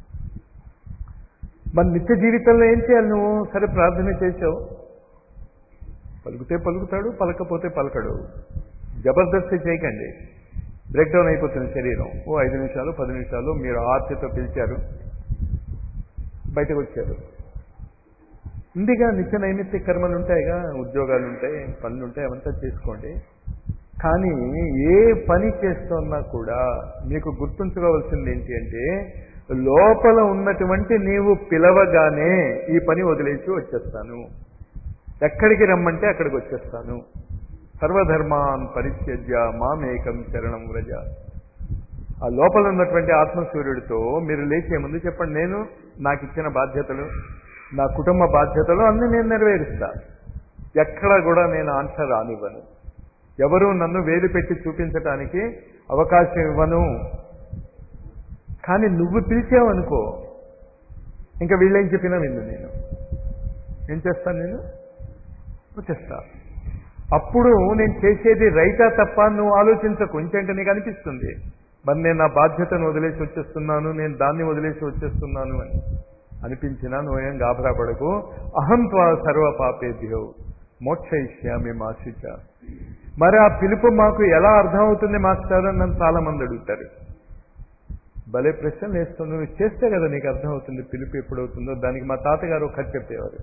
మన నిత్య జీవితంలో ఏం చేయాలి నువ్వు సరే ప్రార్థన చేసావు పలుకుతే పలుకుతాడు పలకపోతే పలకడు జబర్దస్తి చేయకండి బ్రేక్ డౌన్ అయిపోతుంది శరీరం ఓ ఐదు నిమిషాలు పది నిమిషాలు మీరు ఆర్తితో పిలిచారు బయటకు వచ్చారు ఇందిగా నిత్య నైమిత్య కర్మలు ఉంటాయిగా ఉద్యోగాలు ఉంటాయి పనులు ఉంటాయి అవంతా చేసుకోండి కానీ ఏ పని చేస్తున్నా కూడా మీకు గుర్తుంచుకోవాల్సింది ఏంటి అంటే లోపల ఉన్నటువంటి నీవు పిలవగానే ఈ పని వదిలేసి వచ్చేస్తాను ఎక్కడికి రమ్మంటే అక్కడికి వచ్చేస్తాను సర్వధర్మాన్ పరిత్యజ్య మామేకం శరణం వ్రజ ఆ లోపల ఉన్నటువంటి ఆత్మసూర్యుడితో మీరు లేచే ముందు చెప్పండి నేను నాకు ఇచ్చిన బాధ్యతలు నా కుటుంబ బాధ్యతలు అన్ని నేను నెరవేరుస్తా ఎక్కడ కూడా నేను ఆన్సర్ రానివ్వను ఎవరు నన్ను వేలు పెట్టి చూపించటానికి అవకాశం ఇవ్వను కానీ నువ్వు పిలిచావనుకో ఇంకా వీళ్ళేం చెప్పినా విన్ను నేను ఏం చేస్తాను నేను వచ్చేస్తా అప్పుడు నేను చేసేది రైటా తప్ప నువ్వు ఆలోచించకు ఇంకేంటే నీకు అనిపిస్తుంది మరి నేను నా బాధ్యతను వదిలేసి వచ్చేస్తున్నాను నేను దాన్ని వదిలేసి వచ్చేస్తున్నాను అని అనిపించినా నువ్వేం గాభరా పడకు అహం త్వా సర్వ పాపేభ్యో మోక్షయిష్యామి మాసిచ మరి ఆ పిలుపు మాకు ఎలా అర్థమవుతుంది మాస్టర్ అని నన్ను చాలా మంది అడుగుతారు భలే ప్రశ్నలు వేస్తావు నువ్వు చేస్తే కదా నీకు అర్థమవుతుంది పిలుపు ఎప్పుడవుతుందో దానికి మా తాతగారు ఒక కథ చెప్పేవారు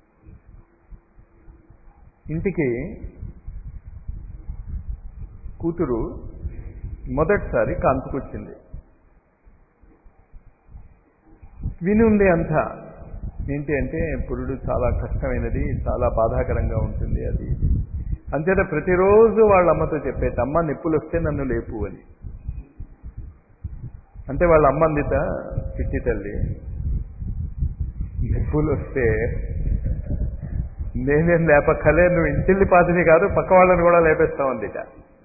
ఇంటికి కూతురు మొదటిసారి కాంతుకొచ్చింది విని ఉంది అంతా ఏంటి అంటే పురుడు చాలా కష్టమైనది చాలా బాధాకరంగా ఉంటుంది అది అంతేత ప్రతిరోజు వాళ్ళ అమ్మతో చెప్పేది అమ్మ నిప్పులు వస్తే నన్ను లేపు అని అంటే వాళ్ళ అమ్మ అందిత చిట్టి తల్లి నిప్పులు వస్తే నేనేం లేపక్కలే నువ్వు ఇంటిల్లి పాతిని కాదు పక్క వాళ్ళని కూడా లేపేస్తావు అందిట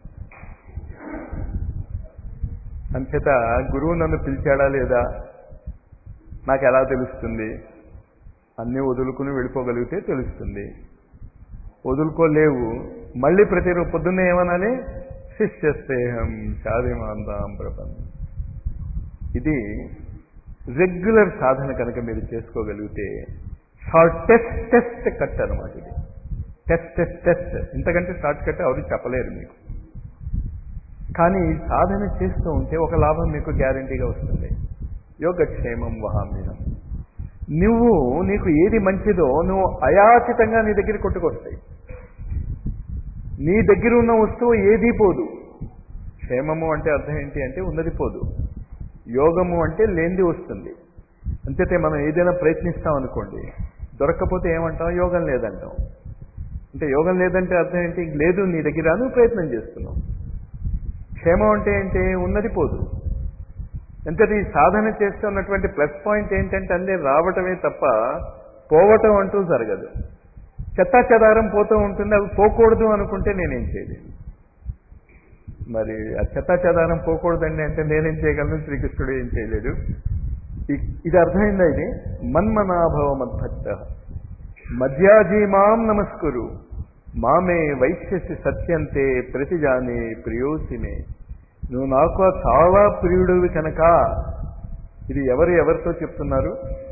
అంచేత గురువు నన్ను పిలిచాడా లేదా నాకు ఎలా తెలుస్తుంది అన్నీ వదులుకుని వెళ్ళిపోగలిగితే తెలుస్తుంది వదులుకోలేవు మళ్ళీ ప్రతిరోజు పొద్దున్నే ఏమనాలి శిష్యస్తేహం సాధిమాంతాం ప్రపంచం ఇది రెగ్యులర్ సాధన కనుక మీరు చేసుకోగలిగితే షార్ట్ టెస్ట్ టెస్ట్ కట్ అనమాట ఇది టెస్ట్ టెస్ట్ టెస్ట్ ఇంతకంటే షార్ట్ కట్ ఎవరు చెప్పలేరు మీకు కానీ సాధన చేస్తూ ఉంటే ఒక లాభం మీకు గ్యారంటీగా వస్తుంది యోగక్షేమం వహామ్యం నువ్వు నీకు ఏది మంచిదో నువ్వు అయాచితంగా నీ దగ్గర కొట్టుకొస్తాయి నీ దగ్గర ఉన్న వస్తువు ఏదీ పోదు క్షేమము అంటే అర్థం ఏంటి అంటే ఉన్నది పోదు యోగము అంటే లేనిది వస్తుంది అంతేతే మనం ఏదైనా ప్రయత్నిస్తాం అనుకోండి దొరక్కపోతే ఏమంటాం యోగం లేదంటాం అంటే యోగం లేదంటే అర్థం ఏంటి లేదు నీ దగ్గర నువ్వు ప్రయత్నం చేస్తున్నావు క్షేమం అంటే ఏంటి ఉన్నది పోదు అంటే ఈ సాధన చేస్తున్నటువంటి ప్లస్ పాయింట్ ఏంటంటే అన్నీ రావటమే తప్ప పోవటం అంటూ జరగదు చెత్తా చెదారం పోతూ ఉంటుంది అవి పోకూడదు అనుకుంటే నేనేం చేయలేను మరి ఆ చెత్తా చెదారం పోకూడదండి అంటే నేనేం చేయగలను శ్రీకృష్ణుడు ఏం చేయలేడు ఇ- ఇది అర్థమైందా ఇది మన్మనాభవ మద్భక్త మధ్యాజీమాం నమస్కురు మామే వైశ్యసి సత్యంతే ప్రతిజానే ప్రియోసిమే నువ్వు నాకు చాలా ప్రియుడివి కనుక ఇది ఎవరు ఎవరితో చెప్తున్నారు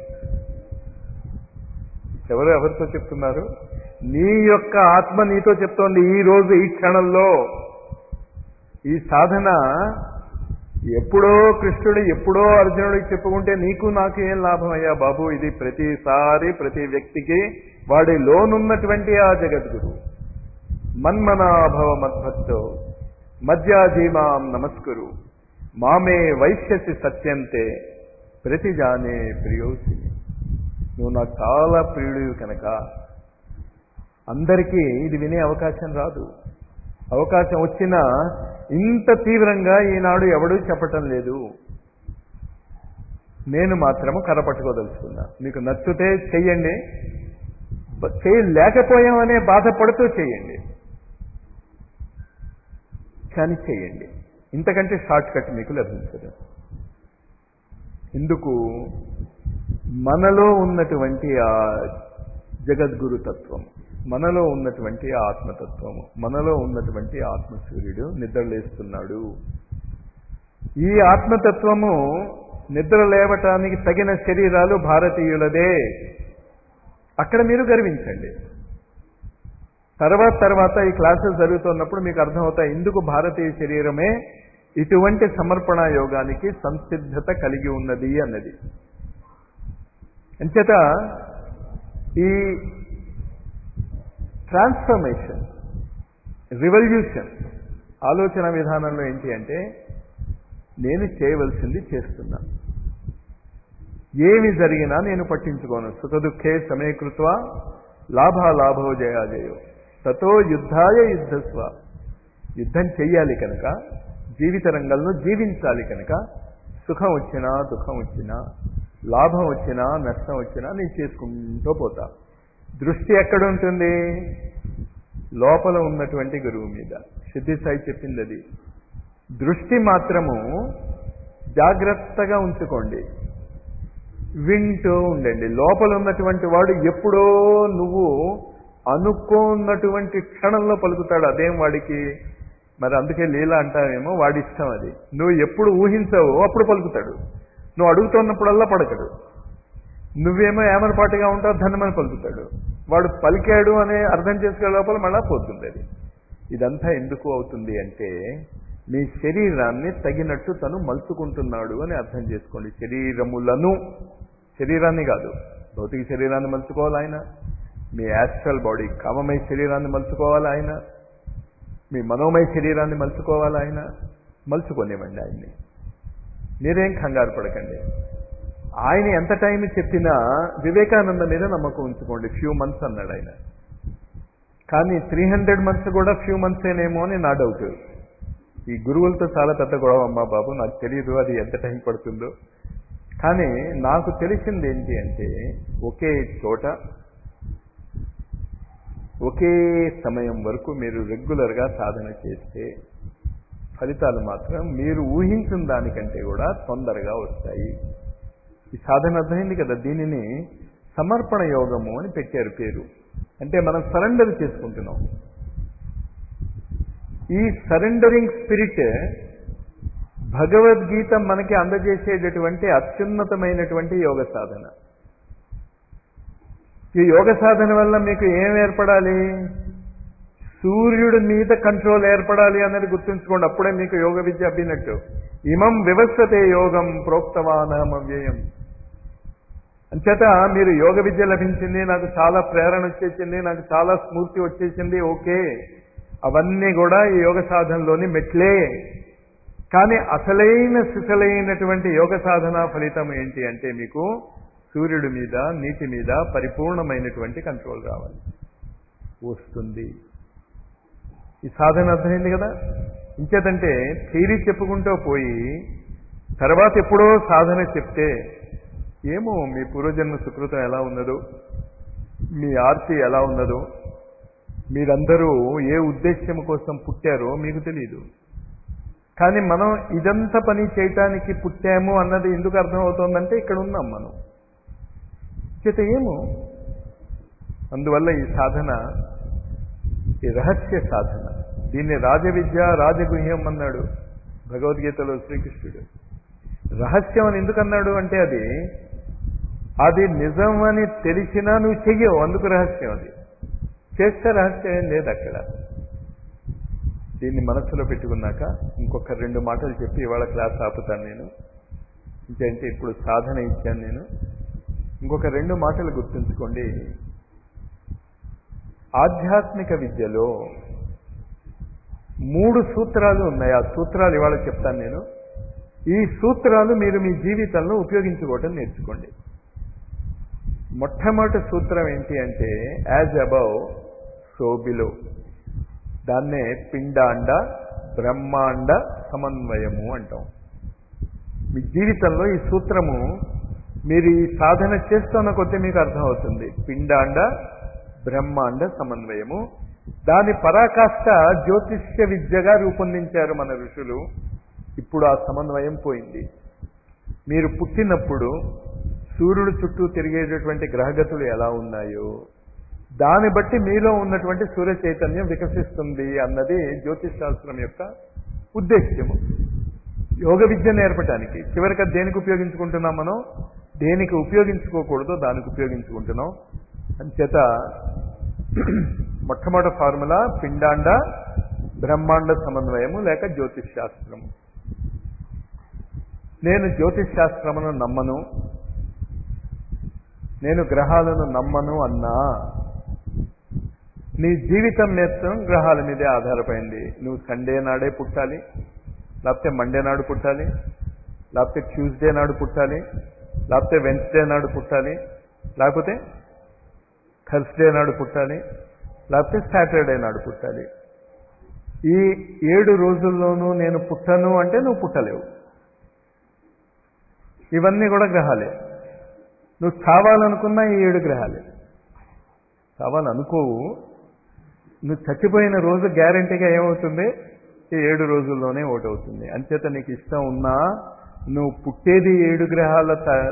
ఎవరు ఎవరితో చెప్తున్నారు నీ యొక్క ఆత్మ నీతో చెప్తోంది ఈ రోజు ఈ క్షణంలో ఈ సాధన ఎప్పుడో కృష్ణుడు ఎప్పుడో అర్జునుడికి చెప్పుకుంటే నీకు నాకు ఏం లాభం అయ్యా బాబు ఇది ప్రతిసారి ప్రతి వ్యక్తికి వాడి లోనున్నటువంటి ఆ జగద్గురు మన్మనాభవ మద్భక్తో మధ్యాజీమాం నమస్కురు మామే వైశ్యసి సత్యంతే ప్రతిజానే ప్రియోసిని నువ్వు నాకు చాలా ప్రియుడివి కనుక అందరికీ ఇది వినే అవకాశం రాదు అవకాశం వచ్చినా ఇంత తీవ్రంగా ఈనాడు ఎవడూ చెప్పటం లేదు నేను మాత్రము కరపట్టుకోదలుచుకున్నా మీకు నచ్చితే చెయ్యండి బ- చేయలేకపోయామనే బాధపడుతూ చేయండి కానీ చేయండి ఇంతకంటే షార్ట్ కట్ మీకు లభించదు ఎందుకు మనలో ఉన్నటువంటి ఆ జగద్గురు తత్వం మనలో ఉన్నటువంటి ఆ ఆత్మతత్వము మనలో ఉన్నటువంటి ఆత్మసూర్యుడు నిద్రలేస్తున్నాడు ఈ ఆత్మతత్వము నిద్ర లేవటానికి తగిన శరీరాలు భారతీయులదే అక్కడ మీరు గర్వించండి తర్వాత తర్వాత ఈ క్లాసెస్ జరుగుతున్నప్పుడు మీకు అర్థమవుతాయి ఎందుకు భారతీయ శరీరమే ఇటువంటి సమర్పణ యోగానికి సంసిద్ధత కలిగి ఉన్నది అన్నది అంచేత ఈ ట్రాన్స్ఫర్మేషన్ రివల్యూషన్ ఆలోచన విధానంలో ఏంటి అంటే నేను చేయవలసింది చేస్తున్నా ఏమి జరిగినా నేను పట్టించుకోను సుఖదుఖే సమీకృత్వ లాభాలాభో జయాజయో తతో యుద్ధాయ యుద్ధస్వ యుద్ధం చెయ్యాలి కనుక జీవిత రంగంలో జీవించాలి కనుక సుఖం వచ్చినా దుఃఖం వచ్చినా లాభం వచ్చినా నష్టం వచ్చినా నేను చేసుకుంటూ పోతా దృష్టి ఎక్కడ ఉంటుంది లోపల ఉన్నటువంటి గురువు మీద సిద్ధి సాయి చెప్పింది అది దృష్టి మాత్రము జాగ్రత్తగా ఉంచుకోండి వింటూ ఉండండి లోపల ఉన్నటువంటి వాడు ఎప్పుడో నువ్వు అనుకోన్నటువంటి క్షణంలో పలుకుతాడు అదేం వాడికి మరి అందుకే లీల అంటావేమో వాడి ఇష్టం అది నువ్వు ఎప్పుడు ఊహించవో అప్పుడు పలుకుతాడు నువ్వు అడుగుతున్నప్పుడల్లా పడకడు నువ్వేమో ఏమరపాటుగా ఉంటావు ధనమని పలుకుతాడు వాడు పలికాడు అనే అర్థం చేసుకునే లోపల మళ్ళా పోతుంది అది ఇదంతా ఎందుకు అవుతుంది అంటే మీ శరీరాన్ని తగినట్టు తను మలుచుకుంటున్నాడు అని అర్థం చేసుకోండి శరీరములను శరీరాన్ని కాదు భౌతిక శరీరాన్ని మలుచుకోవాలి ఆయన మీ యాస్ట్రల్ బాడీ కామమయ శరీరాన్ని మలుచుకోవాలి ఆయన మీ మనోమయ శరీరాన్ని మలుచుకోవాలి ఆయన మలుచుకోనివ్వండి ఆయన్ని మీరేం కంగారు పడకండి ఆయన ఎంత టైం చెప్పినా వివేకానంద మీద నమ్మకం ఉంచుకోండి ఫ్యూ మంత్స్ అన్నాడు ఆయన కానీ త్రీ హండ్రెడ్ మంత్స్ కూడా ఫ్యూ మంత్స్ ఏనేమో అని నా డౌట్ ఈ గురువులతో చాలా పెద్ద గొడవ అమ్మా బాబు నాకు తెలియదు అది ఎంత టైం పడుతుందో కానీ నాకు తెలిసింది ఏంటి అంటే ఒకే చోట ఒకే సమయం వరకు మీరు రెగ్యులర్గా సాధన చేస్తే ఫలితాలు మాత్రం మీరు ఊహించిన దానికంటే కూడా తొందరగా వస్తాయి ఈ సాధన అర్థమైంది కదా దీనిని సమర్పణ యోగము అని పెట్టారు పేరు అంటే మనం సరెండర్ చేసుకుంటున్నాం ఈ సరెండరింగ్ స్పిరిట్ భగవద్గీత మనకి అందజేసేటటువంటి అత్యున్నతమైనటువంటి యోగ సాధన ఈ యోగ సాధన వల్ల మీకు ఏం ఏర్పడాలి సూర్యుడి మీద కంట్రోల్ ఏర్పడాలి అన్నది గుర్తుంచుకోండి అప్పుడే మీకు యోగ విద్య అబ్బినట్టు ఇమం వివస్వతే యోగం ప్రోక్తవానమవ్యయం అంచేత మీరు యోగ విద్య లభించింది నాకు చాలా ప్రేరణ వచ్చేసింది నాకు చాలా స్ఫూర్తి వచ్చేసింది ఓకే అవన్నీ కూడా ఈ యోగ సాధనలోని మెట్లే కానీ అసలైన సిసలైనటువంటి యోగ సాధన ఫలితం ఏంటి అంటే మీకు సూర్యుడి మీద నీటి మీద పరిపూర్ణమైనటువంటి కంట్రోల్ రావాలి వస్తుంది ఈ సాధన అర్థమైంది కదా ఇంకేదంటే థీరీ చెప్పుకుంటూ పోయి తర్వాత ఎప్పుడో సాధన చెప్తే ఏమో మీ పూర్వజన్మ సుకృతం ఎలా ఉన్నదో మీ ఆర్తి ఎలా ఉన్నదో మీరందరూ ఏ ఉద్దేశ్యం కోసం పుట్టారో మీకు తెలియదు కానీ మనం ఇదంతా పని చేయటానికి పుట్టాము అన్నది ఎందుకు అర్థమవుతోందంటే ఇక్కడ ఉన్నాం మనం చేత ఏమో అందువల్ల ఈ సాధన ఈ రహస్య సాధన దీన్ని రాజవిద్య రాజగుహ్యం అన్నాడు భగవద్గీతలో శ్రీకృష్ణుడు రహస్యం అని ఎందుకు అన్నాడు అంటే అది అది నిజం అని తెలిసినా నువ్వు చెయ్యవు అందుకు రహస్యం అది చేస్తే రహస్యం ఏం లేదు అక్కడ దీన్ని మనస్సులో పెట్టుకున్నాక ఇంకొక రెండు మాటలు చెప్పి ఇవాళ క్లాస్ ఆపుతాను నేను ఇంకేంటే ఇప్పుడు సాధన ఇచ్చాను నేను ఇంకొక రెండు మాటలు గుర్తుంచుకోండి ఆధ్యాత్మిక విద్యలో మూడు సూత్రాలు ఉన్నాయి ఆ సూత్రాలు ఇవాళ చెప్తాను నేను ఈ సూత్రాలు మీరు మీ జీవితంలో ఉపయోగించుకోవటం నేర్చుకోండి మొట్టమొదటి సూత్రం ఏంటి అంటే యాజ్ అబౌవ్ సో బిలో దాన్నే పిండాండ బ్రహ్మాండ సమన్వయము అంటాం మీ జీవితంలో ఈ సూత్రము మీరు ఈ సాధన చేస్తున్న కొద్దీ మీకు అర్థమవుతుంది పిండాండ బ్రహ్మాండ సమన్వయము దాని పరాకాష్ట జ్యోతిష్య విద్యగా రూపొందించారు మన ఋషులు ఇప్పుడు ఆ సమన్వయం పోయింది మీరు పుట్టినప్పుడు సూర్యుడు చుట్టూ తిరిగేటటువంటి గ్రహగతులు ఎలా ఉన్నాయో దాన్ని బట్టి మీలో ఉన్నటువంటి సూర్య చైతన్యం వికసిస్తుంది అన్నది జ్యోతిష్ శాస్త్రం యొక్క ఉద్దేశ్యము యోగ విద్య నేర్పడానికి చివరికి అది దేనికి ఉపయోగించుకుంటున్నాం మనం దేనికి ఉపయోగించుకోకూడదో దానికి ఉపయోగించుకుంటున్నాం అంచేత మొట్టమొదటి ఫార్ములా పిండాండ బ్రహ్మాండ సమన్వయము లేక జ్యోతిష్ శాస్త్రము నేను జ్యోతిష్ శాస్త్రమును నమ్మను నేను గ్రహాలను నమ్మను అన్నా నీ జీవితం నేత్రం గ్రహాల మీదే ఆధారపడింది నువ్వు సండే నాడే పుట్టాలి లేకపోతే మండే నాడు పుట్టాలి లేకపోతే ట్యూస్డే నాడు పుట్టాలి లేకపోతే వెన్స్డే నాడు పుట్టాలి లేకపోతే థర్స్డే నాడు పుట్టాలి లేకపోతే సాటర్డే నాడు పుట్టాలి ఈ ఏడు రోజుల్లోనూ నేను పుట్టను అంటే నువ్వు పుట్టలేవు ఇవన్నీ కూడా గ్రహాలే నువ్వు చావాలనుకున్నా ఈ ఏడు గ్రహాలే చావాలనుకోవు నువ్వు చచ్చిపోయిన రోజు గ్యారంటీగా ఏమవుతుంది ఈ ఏడు రోజుల్లోనే ఒకటవుతుంది అంచేత నీకు ఇష్టం ఉన్నా నువ్వు పుట్టేది ఏడు గ్రహాల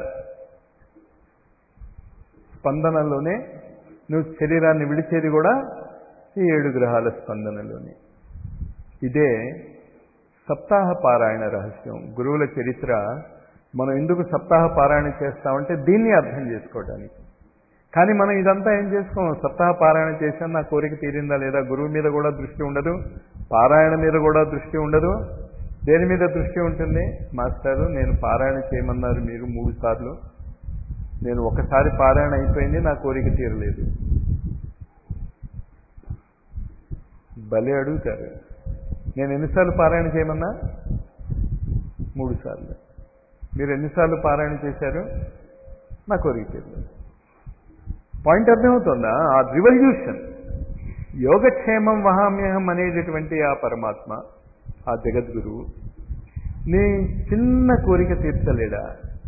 స్పందనలోనే నువ్వు శరీరాన్ని విడిచేది కూడా ఈ ఏడు గ్రహాల స్పందనలోనే ఇదే సప్తాహ పారాయణ రహస్యం గురువుల చరిత్ర మనం ఎందుకు సప్తాహ పారాయణ చేస్తామంటే దీన్ని అర్థం చేసుకోవడానికి కానీ మనం ఇదంతా ఏం చేసుకోం సప్తాహ పారాయణ చేశాను నా కోరిక తీరిందా లేదా గురువు మీద కూడా దృష్టి ఉండదు పారాయణ మీద కూడా దృష్టి ఉండదు దేని మీద దృష్టి ఉంటుంది మాస్టారు నేను పారాయణ చేయమన్నారు మీరు మూడు సార్లు నేను ఒకసారి పారాయణ అయిపోయింది నా కోరిక తీరలేదు భలే అడుగుతారు నేను ఎన్నిసార్లు పారాయణ చేయమన్నా మూడు సార్లు మీరు ఎన్నిసార్లు పారాయణ చేశారు నా కోరిక తీరలేదు పాయింట్ అర్థమవుతుందా ఆ రివల్యూషన్ యోగక్షేమం వహామ్యహం అనేటటువంటి ఆ పరమాత్మ ఆ జగద్గురువు నీ చిన్న కోరిక తీర్చలేడా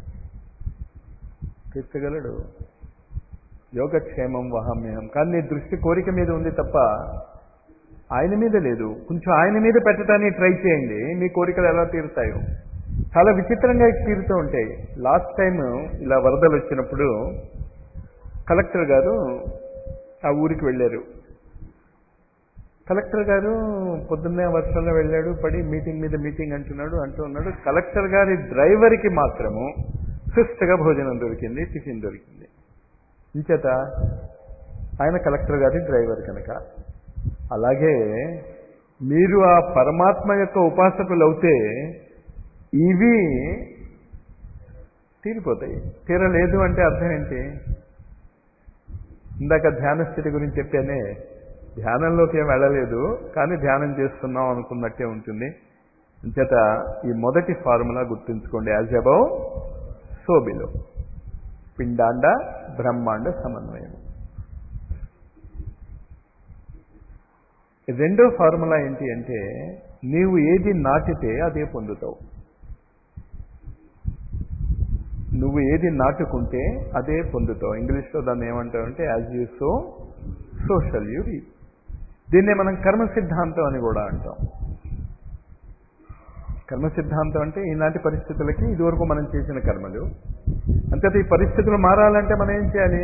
తీర్చగలడు యోగక్షేమం వహామ్యహం కానీ నీ దృష్టి కోరిక మీద ఉంది తప్ప ఆయన మీద లేదు కొంచెం ఆయన మీద పెట్టడానికి ట్రై చేయండి మీ కోరికలు ఎలా తీరుతాయో చాలా విచిత్రంగా తీరుతూ ఉంటాయి లాస్ట్ టైం ఇలా వరదలు వచ్చినప్పుడు కలెక్టర్ గారు ఆ ఊరికి వెళ్ళారు కలెక్టర్ గారు పొద్దున్నే వర్షంలో వెళ్ళాడు పడి మీటింగ్ మీద మీటింగ్ అంటున్నాడు అంటూ ఉన్నాడు కలెక్టర్ గారి డ్రైవర్కి మాత్రము సుష్టగా భోజనం దొరికింది టిఫిన్ దొరికింది ఇంచేత ఆయన కలెక్టర్ గారి డ్రైవర్ కనుక అలాగే మీరు ఆ పరమాత్మ యొక్క ఉపాసకులు అవుతే ఇవి తీరిపోతాయి తీరలేదు అంటే అర్థం ఏంటి ఇందాక ధ్యాన స్థితి గురించి చెప్పానే ధ్యానంలోకి ఏం వెళ్ళలేదు కానీ ధ్యానం చేస్తున్నాం అనుకున్నట్టే ఉంటుంది అంచేత ఈ మొదటి ఫార్ములా గుర్తుంచుకోండి యాజ్ అబౌవ్ సోబిలో పిండాండ బ్రహ్మాండ సమన్వయం రెండో ఫార్ములా ఏంటి అంటే నీవు ఏది నాటితే అదే పొందుతావు నువ్వు ఏది నాటుకుంటే అదే పొందుతావు ఇంగ్లీష్లో దాన్ని ఏమంటావు అంటే as you sow so shall you reap దీన్నే మనం కర్మ సిద్ధాంతం అని కూడా అంటాం కర్మ సిద్ధాంతం అంటే ఈనాటి పరిస్థితులకి ఇదివరకు మనం చేసిన కర్మలు అంతేత ఈ పరిస్థితులు మారాలంటే మనం ఏం చేయాలి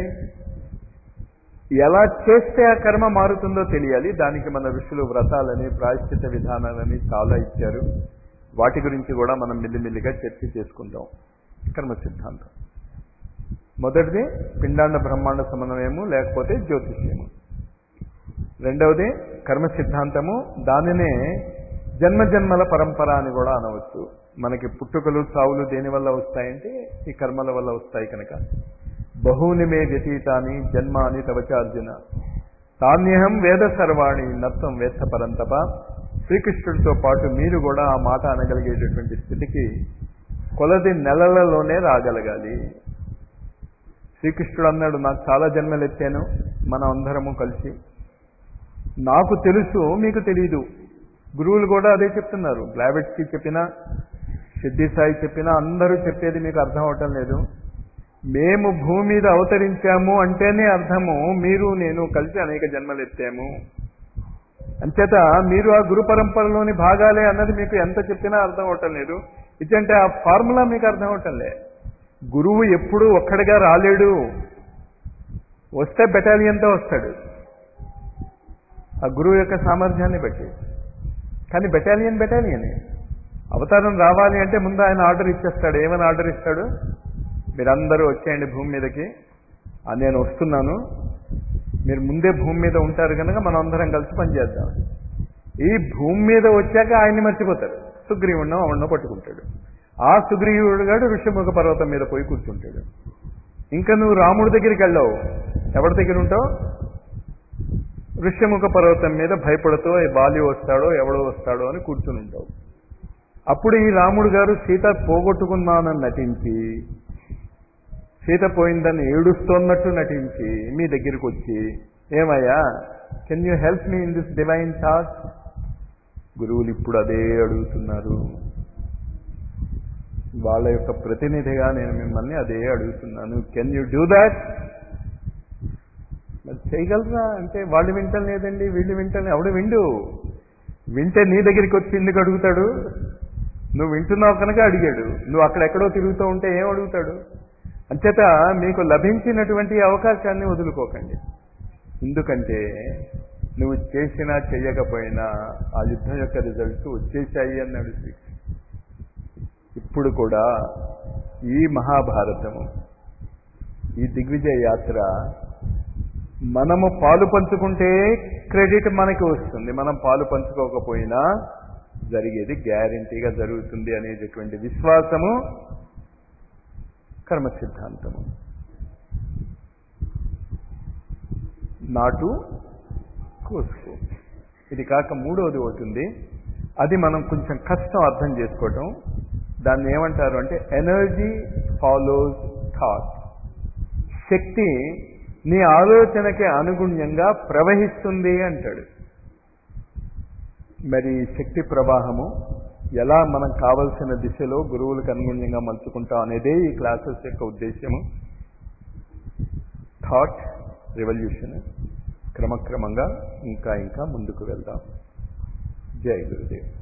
ఎలా చేస్తే ఆ కర్మ మారుతుందో తెలియాలి దానికి మన ఋషులు వ్రతాలని ప్రాయశ్చిత విధానాలని చాలా ఇచ్చారు వాటి గురించి కూడా మనం మెల్లిమెల్లిగా చర్చ చేసుకుందాం కర్మ సిద్ధాంతం మొదటిది పిండాండ బ్రహ్మాండ సమన్వయము లేకపోతే జ్యోతిష్యము రెండవది కర్మ సిద్ధాంతము దానినే జన్మ జన్మల పరంపర అని కూడా అనవచ్చు మనకి పుట్టుకలు సావులు దేనివల్ల వస్తాయంటే ఈ కర్మల వల్ల వస్తాయి కనుక బహూని మే వ్యతీతాని జన్మాని తవచార్జున తాన్యహం వేద సర్వాణి నత్వం వేత్త పరంతప శ్రీకృష్ణుడితో పాటు మీరు కూడా ఆ మాట అనగలిగేటటువంటి స్థితికి కొలది నెలలలోనే రాగలగాలి శ్రీకృష్ణుడు అన్నాడు నాకు చాలా జన్మలు ఎత్తాను మనం అందరము కలిసి నాకు తెలుసు మీకు తెలీదు గురువులు కూడా అదే చెప్తున్నారు బ్లావెట్స్కి చెప్పినా సిద్ధి సాయి చెప్పినా అందరూ చెప్పేది మీకు అర్థం అవటం లేదు మేము భూమి మీద అవతరించాము అంటేనే అర్థము మీరు నేను కలిసి అనేక జన్మలు ఎత్తాము అంచేత మీరు ఆ గురు పరంపరలోని భాగాలే అన్నది మీకు ఎంత చెప్పినా అర్థం అవటం లేదు ఇదంటే ఆ ఫార్ములా మీకు అర్థం అవటం లే గురువు ఎప్పుడు ఒక్కడిగా రాలేడు వస్తే బెటాలియన్తో వస్తాడు ఆ గురువు యొక్క సామర్థ్యాన్ని బట్టి కానీ బెటాలియన్ బెటాలియనే అవతారం రావాలి అంటే ముందు ఆయన ఆర్డర్ ఇచ్చేస్తాడు ఏమని ఆర్డర్ ఇస్తాడు మీరందరూ వచ్చేయండి భూమి మీదకి ఆ నేను వస్తున్నాను మీరు ముందే భూమి మీద ఉంటారు కనుక మనం అందరం కలిసి పనిచేద్దాం ఈ భూమి మీద వచ్చాక ఆయన్ని మర్చిపోతాడు సుగ్రీవుడినో అవన్నో పట్టుకుంటాడు ఆ సుగ్రీవుడు గాడు ఋషిముఖ పర్వతం మీద పోయి కూర్చుంటాడు ఇంకా నువ్వు రాముడి దగ్గరికి వెళ్ళావు ఎవరి దగ్గర ఉంటావు ఋష్యముఖ పర్వతం మీద భయపడుతూ ఏ బాలి వస్తాడో ఎవడో వస్తాడో అని కూర్చుని ఉంటావు అప్పుడు ఈ రాముడు గారు సీత పోగొట్టుకున్నానని నటించి సీత పోయిందని ఏడుస్తోన్నట్టు నటించి మీ దగ్గరికి వచ్చి ఏమయ్యా can you help me in this divine task గురువులు ఇప్పుడు అదే అడుగుతున్నారు వాళ్ళ యొక్క ప్రతినిధిగా నేను మిమ్మల్ని అదే అడుగుతున్నాను కెన్ యూ డూ దాట్ మరి చేయగలరా అంటే వాళ్ళు వింటం లేదండి వీళ్ళు వింటం లేదు ఎవడు విండు వింటే నీ దగ్గరికి వచ్చి ఎందుకు అడుగుతాడు నువ్వు వింటున్నావు కనుక అడిగాడు నువ్వు అక్కడెక్కడో తిరుగుతూ ఉంటే ఏం అడుగుతాడు అంచేత మీకు లభించినటువంటి అవకాశాన్ని వదులుకోకండి ఎందుకంటే నువ్వు చేసినా చెయ్యకపోయినా ఆ యుద్ధం యొక్క రిజల్ట్స్ వచ్చేసాయి అన్నాడు శ్రీకృష్ణుడు ఇప్పుడు కూడా ఈ మహాభారతము ఈ దిగ్విజయ యాత్ర మనము పాలు పంచుకుంటే క్రెడిట్ మనకి వస్తుంది మనం పాలు పంచుకోకపోయినా జరిగేది గ్యారంటీగా జరుగుతుంది అనేటటువంటి విశ్వాసము కర్మ సిద్ధాంతము నాటు కోసుకో ఇది కాక మూడవది అవుతుంది అది మనం కొంచెం కష్టం అర్థం చేసుకోవటం దాన్ని ఏమంటారు అంటే ఎనర్జీ ఫాలోస్ థాట్ శక్తి నీ ఆలోచనకి అనుగుణ్యంగా ప్రవహిస్తుంది అంటాడు మరి శక్తి ప్రవాహము ఎలా మనం కావలసిన దిశలో గురువులకు అనుగుణ్యంగా మలుచుకుంటాం అనేదే ఈ క్లాసెస్ యొక్క ఉద్దేశము థాట్ రెవల్యూషన్ క్రమక్రమంగా ఇంకా ఇంకా ముందుకు వెళ్దాం జై గురుదేవ్